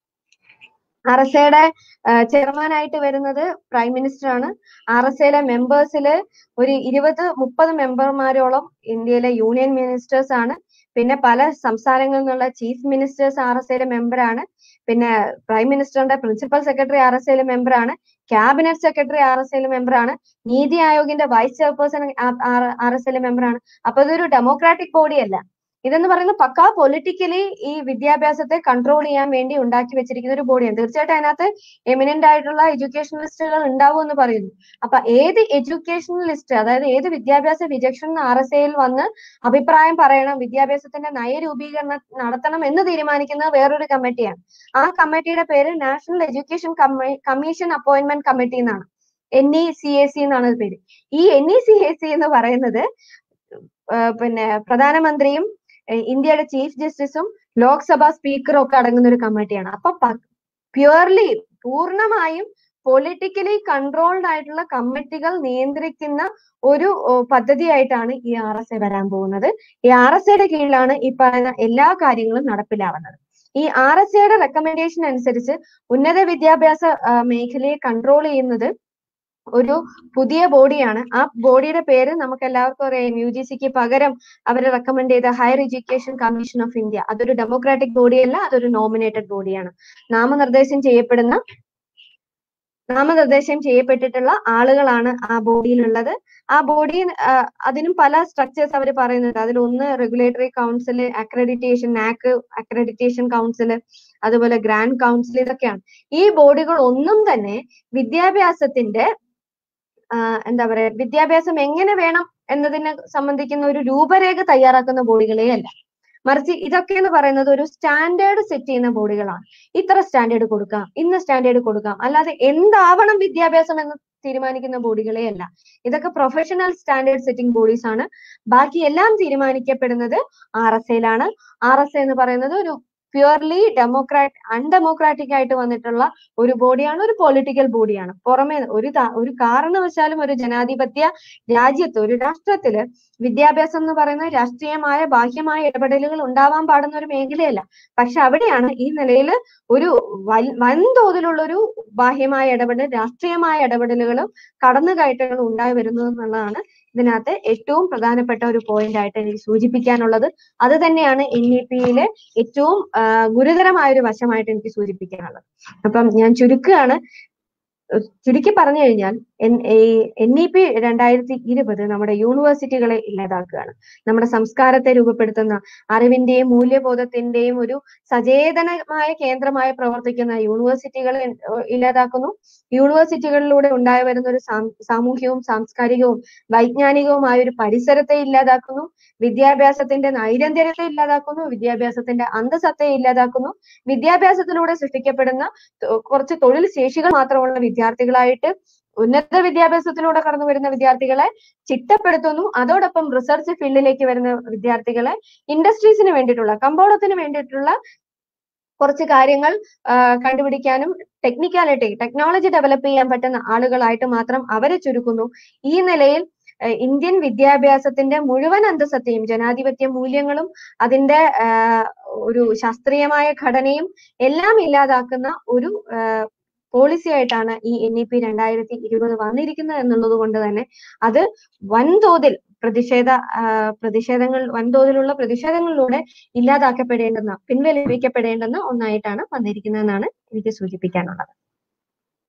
ആർ എസ് എയുടെ ചെയർമാൻ ആയിട്ട് വരുന്നത് പ്രൈം മിനിസ്റ്റർ ആണ് ആർ എസ് എയിലെ മെമ്പേഴ്സില് ഒരു ഇരുപത് മുപ്പത് മെമ്പർമാരോളം ഇന്ത്യയിലെ യൂണിയൻ മിനിസ്റ്റേഴ്സ് ആണ് പിന്നെ പല സംസ്ഥാനങ്ങളിൽ നിന്നുള്ള ചീഫ് മിനിസ്റ്റേഴ്സ് ആർ എസ് എയിലെ മെമ്പറാണ് പിന്നെ പ്രൈം മിനിസ്റ്ററിന്റെ പ്രിൻസിപ്പൽ സെക്രട്ടറി ആർ എസ് എയിലെ മെമ്പറാണ് ക്യാബിനറ്റ് സെക്രട്ടറി ആർ എസ് എയിലെ മെമ്പറാണ് നീതി ആയോഗിന്റെ വൈസ് ചെയർപേഴ്സൺ ആർ എസ് എയിലെ മെമ്പറാണ് അപ്പൊ ഇതൊരു ഡെമോക്രാറ്റിക് ബോഡി അല്ല ഇതെന്ന് പറയുന്നത് പക്കാ പൊളിറ്റിക്കലി ഈ വിദ്യാഭ്യാസത്തെ കൺട്രോൾ ചെയ്യാൻ വേണ്ടി ഉണ്ടാക്കി വെച്ചിരിക്കുന്ന ഒരു ബോഡിയാണ് തീർച്ചയായിട്ടും അതിനകത്ത് എമിനന്റ് ആയിട്ടുള്ള എഡ്യൂക്കേഷണലിസ്റ്റുകൾ ഉണ്ടാവും എന്ന് പറയുന്നു അപ്പൊ ഏത് എഡ്യൂക്കേഷണലിസ്റ്റ് അതായത് ഏത് വിദ്യാഭ്യാസ വിചക്ഷണൻ ആർ എസ് എയിൽ വന്ന് അഭിപ്രായം പറയണം വിദ്യാഭ്യാസത്തിന്റെ നയരൂപീകരണം നടത്തണം എന്ന് തീരുമാനിക്കുന്നത് വേറൊരു കമ്മിറ്റിയാണ് ആ കമ്മിറ്റിയുടെ പേര് national education commission appointment committee എന്നാണ് N E C A C എന്നാണ് പേര് ഈ N E C A C എന്ന് പറയുന്നത് പിന്നെ പ്രധാനമന്ത്രിയും ഇന്ത്യയുടെ ചീഫ് ജസ്റ്റിസും ലോക്സഭാ സ്പീക്കറും ഒക്കെ അടങ്ങുന്ന ഒരു കമ്മിറ്റിയാണ് അപ്പൊ പ്യുവർലി പൂർണ്ണമായും പൊളിറ്റിക്കലി കൺട്രോൾഡ് ആയിട്ടുള്ള കമ്മിറ്റികൾ നിയന്ത്രിക്കുന്ന ഒരു പദ്ധതിയായിട്ടാണ് ഈ ആർ എസ് എ വരാൻ പോകുന്നത് ഈ ആർ എസ് എയുടെ കീഴിലാണ് ഈ പറയുന്ന എല്ലാ കാര്യങ്ങളും നടപ്പിലാവുന്നത് ഈ ആർ എസ് എയുടെ റെക്കമെൻഡേഷൻ അനുസരിച്ച് ഉന്നത വിദ്യാഭ്യാസ മേഖലയെ കൺട്രോൾ ചെയ്യുന്നത് ഒരു പുതിയ ബോഡിയാണ് ആ ബോഡിയുടെ പേര് നമുക്ക് എല്ലാവർക്കും അറിയാം യു ജി സിക്ക് പകരം അവർ റെക്കമെൻഡ് ചെയ്ത higher education commission of India അതൊരു ഡെമോക്രാറ്റിക് ബോഡിയല്ല അതൊരു നോമിനേറ്റഡ് ബോഡിയാണ് നാമനിർദ്ദേശം ചെയ്യപ്പെടുന്ന നാമനിർദ്ദേശം ചെയ്യപ്പെട്ടിട്ടുള്ള ആളുകളാണ് ആ ബോഡിയിലുള്ളത് ആ ബോഡി അതിനും പല സ്ട്രക്ചേഴ്സ് അവർ പറയുന്നുണ്ട് അതിൽ ഒന്ന് regulatory council accreditation NAAC accreditation council അതുപോലെ ഗ്രാൻഡ് കൗൺസിൽ ഇതൊക്കെയാണ് ഈ ബോഡികൾ ഒന്നും തന്നെ വിദ്യാഭ്യാസത്തിന്റെ എന്താ പറയാ വിദ്യാഭ്യാസം എങ്ങനെ വേണം എന്നതിനെ സംബന്ധിക്കുന്ന ഒരു രൂപരേഖ തയ്യാറാക്കുന്ന ബോഡികളെ അല്ല മറിച്ച് ഇതൊക്കെ എന്ന് പറയുന്നത് ഒരു സ്റ്റാൻഡേർഡ് സെറ്റ് ചെയ്യുന്ന ബോഡികളാണ് ഇത്ര സ്റ്റാൻഡേർഡ് കൊടുക്കാം ഇന്ന സ്റ്റാൻഡേർഡ് കൊടുക്കാം അല്ലാതെ എന്താവണം വിദ്യാഭ്യാസം എന്ന് തീരുമാനിക്കുന്ന ബോഡികളെ അല്ല ഇതൊക്കെ പ്രൊഫഷണൽ സ്റ്റാൻഡേർഡ് സെറ്റിംഗ് ബോഡീസ് ആണ് ബാക്കി എല്ലാം തീരുമാനിക്കപ്പെടുന്നത് ആർ എസ് എയിലാണ് ആർ എസ് എന്ന് പറയുന്നത് ഒരു പ്യുവർലി ഡെമോക്രാറ്റ് അൺഡെമോക്രാറ്റിക് ആയിട്ട് വന്നിട്ടുള്ള ഒരു ബോഡിയാണ് ഒരു പൊളിറ്റിക്കൽ ബോഡിയാണ് പുറമേ ഒരു ഒരു കാരണവശാലും ഒരു ജനാധിപത്യ രാജ്യത്ത് ഒരു രാഷ്ട്രത്തില് വിദ്യാഭ്യാസം എന്ന് പറയുന്നത് രാഷ്ട്രീയമായ ബാഹ്യമായ ഇടപെടലുകൾ ഉണ്ടാവാൻ പാടുന്ന ഒരു മേഖലയല്ല പക്ഷെ അവിടെയാണ് ഈ നിലയിൽ ഒരു വൻതോതിലുള്ള ഒരു ബാഹ്യമായ ഇടപെടൽ രാഷ്ട്രീയമായ ഇടപെടലുകളും കടന്നുകയറ്റങ്ങളും ഉണ്ടായി വരുന്നത് എന്നുള്ളതാണ് ഇതിനകത്ത് ഏറ്റവും പ്രധാനപ്പെട്ട ഒരു പോയിന്റ് ആയിട്ട് എനിക്ക് സൂചിപ്പിക്കാനുള്ളത് അത് തന്നെയാണ് എൻ ഇ പിയിലെ ഏറ്റവും ഗുരുതരമായ ഒരു വശമായിട്ട് എനിക്ക് സൂചിപ്പിക്കാനുള്ളത് അപ്പം ഞാൻ ചുരുക്കുകയാണ് ചുരുക്കി പറഞ്ഞു കഴിഞ്ഞാൽ എൻ ഇ പി രണ്ടായിരത്തി ഇരുപത് നമ്മുടെ യൂണിവേഴ്സിറ്റികളെ ഇല്ലാതാക്കുകയാണ് നമ്മുടെ സംസ്കാരത്തെ രൂപപ്പെടുത്തുന്ന അറിവിന്റെയും മൂല്യബോധത്തിന്റെയും ഒരു സചേതനമായ കേന്ദ്രമായി പ്രവർത്തിക്കുന്ന യൂണിവേഴ്സിറ്റികളെ ഏഹ് ഇല്ലാതാക്കുന്നു യൂണിവേഴ്സിറ്റികളിലൂടെ ഉണ്ടായി വരുന്ന ഒരു സാം- സാമൂഹ്യവും സാംസ്കാരികവും വൈജ്ഞാനികവുമായ ഒരു പരിസരത്തെ ഇല്ലാതാക്കുന്നു വിദ്യാഭ്യാസത്തിന്റെ നൈരന്തര്യത്തെ ഇല്ലാതാക്കുന്നു വിദ്യാഭ്യാസത്തിന്റെ അന്തസത്തയെ ഇല്ലാതാക്കുന്നു വിദ്യാഭ്യാസത്തിലൂടെ സൃഷ്ടിക്കപ്പെടുന്ന തൊ- കുറച്ച് തൊഴിൽ ശേഷികൾ മാത്രമുള്ള വിദ്യാർത്ഥികളായിട്ട് ഉന്നത വിദ്യാഭ്യാസത്തിലൂടെ കടന്നു വരുന്ന വിദ്യാർത്ഥികളെ ചിട്ടപ്പെടുത്തുന്നു അതോടൊപ്പം റിസർച്ച് ഫീൽഡിലേക്ക് വരുന്ന വിദ്യാർത്ഥികളെ ഇൻഡസ്ട്രീസിന് വേണ്ടിയിട്ടുള്ള കമ്പോളത്തിന് വേണ്ടിയിട്ടുള്ള കുറച്ച് കാര്യങ്ങൾ ആ, കണ്ടുപിടിക്കാനും ടെക്നിക്കാലിറ്റി ടെക്നോളജി ഡെവലപ്പ് ചെയ്യാൻ പറ്റുന്ന ആളുകളായിട്ട് മാത്രം അവരെ ചുരുക്കുന്നു ഈ നിലയിൽ ഏഹ് ഇന്ത്യൻ വിദ്യാഭ്യാസത്തിന്റെ മുഴുവൻ അന്തസത്തയും ജനാധിപത്യ മൂല്യങ്ങളും അതിന്റെ ആഹ് ഒരു ശാസ്ത്രീയമായ ഘടനയും എല്ലാം ഇല്ലാതാക്കുന്ന ഒരു പോളിസി ആയിട്ടാണ് ഈ എൻ ഇ പി രണ്ടായിരത്തി ഇരുപത് വന്നിരിക്കുന്നത് എന്നുള്ളത് കൊണ്ട് തന്നെ അത് വൻതോതിൽ പ്രതിഷേധ ആഹ് പ്രതിഷേധങ്ങൾ വൻതോതിലുള്ള പ്രതിഷേധങ്ങളിലൂടെ ഇല്ലാതാക്കപ്പെടേണ്ടുന്ന പിൻവലിപ്പിക്കപ്പെടേണ്ടുന്ന ഒന്നായിട്ടാണ് വന്നിരിക്കുന്നതെന്നാണ് എനിക്ക് സൂചിപ്പിക്കാനുള്ളത്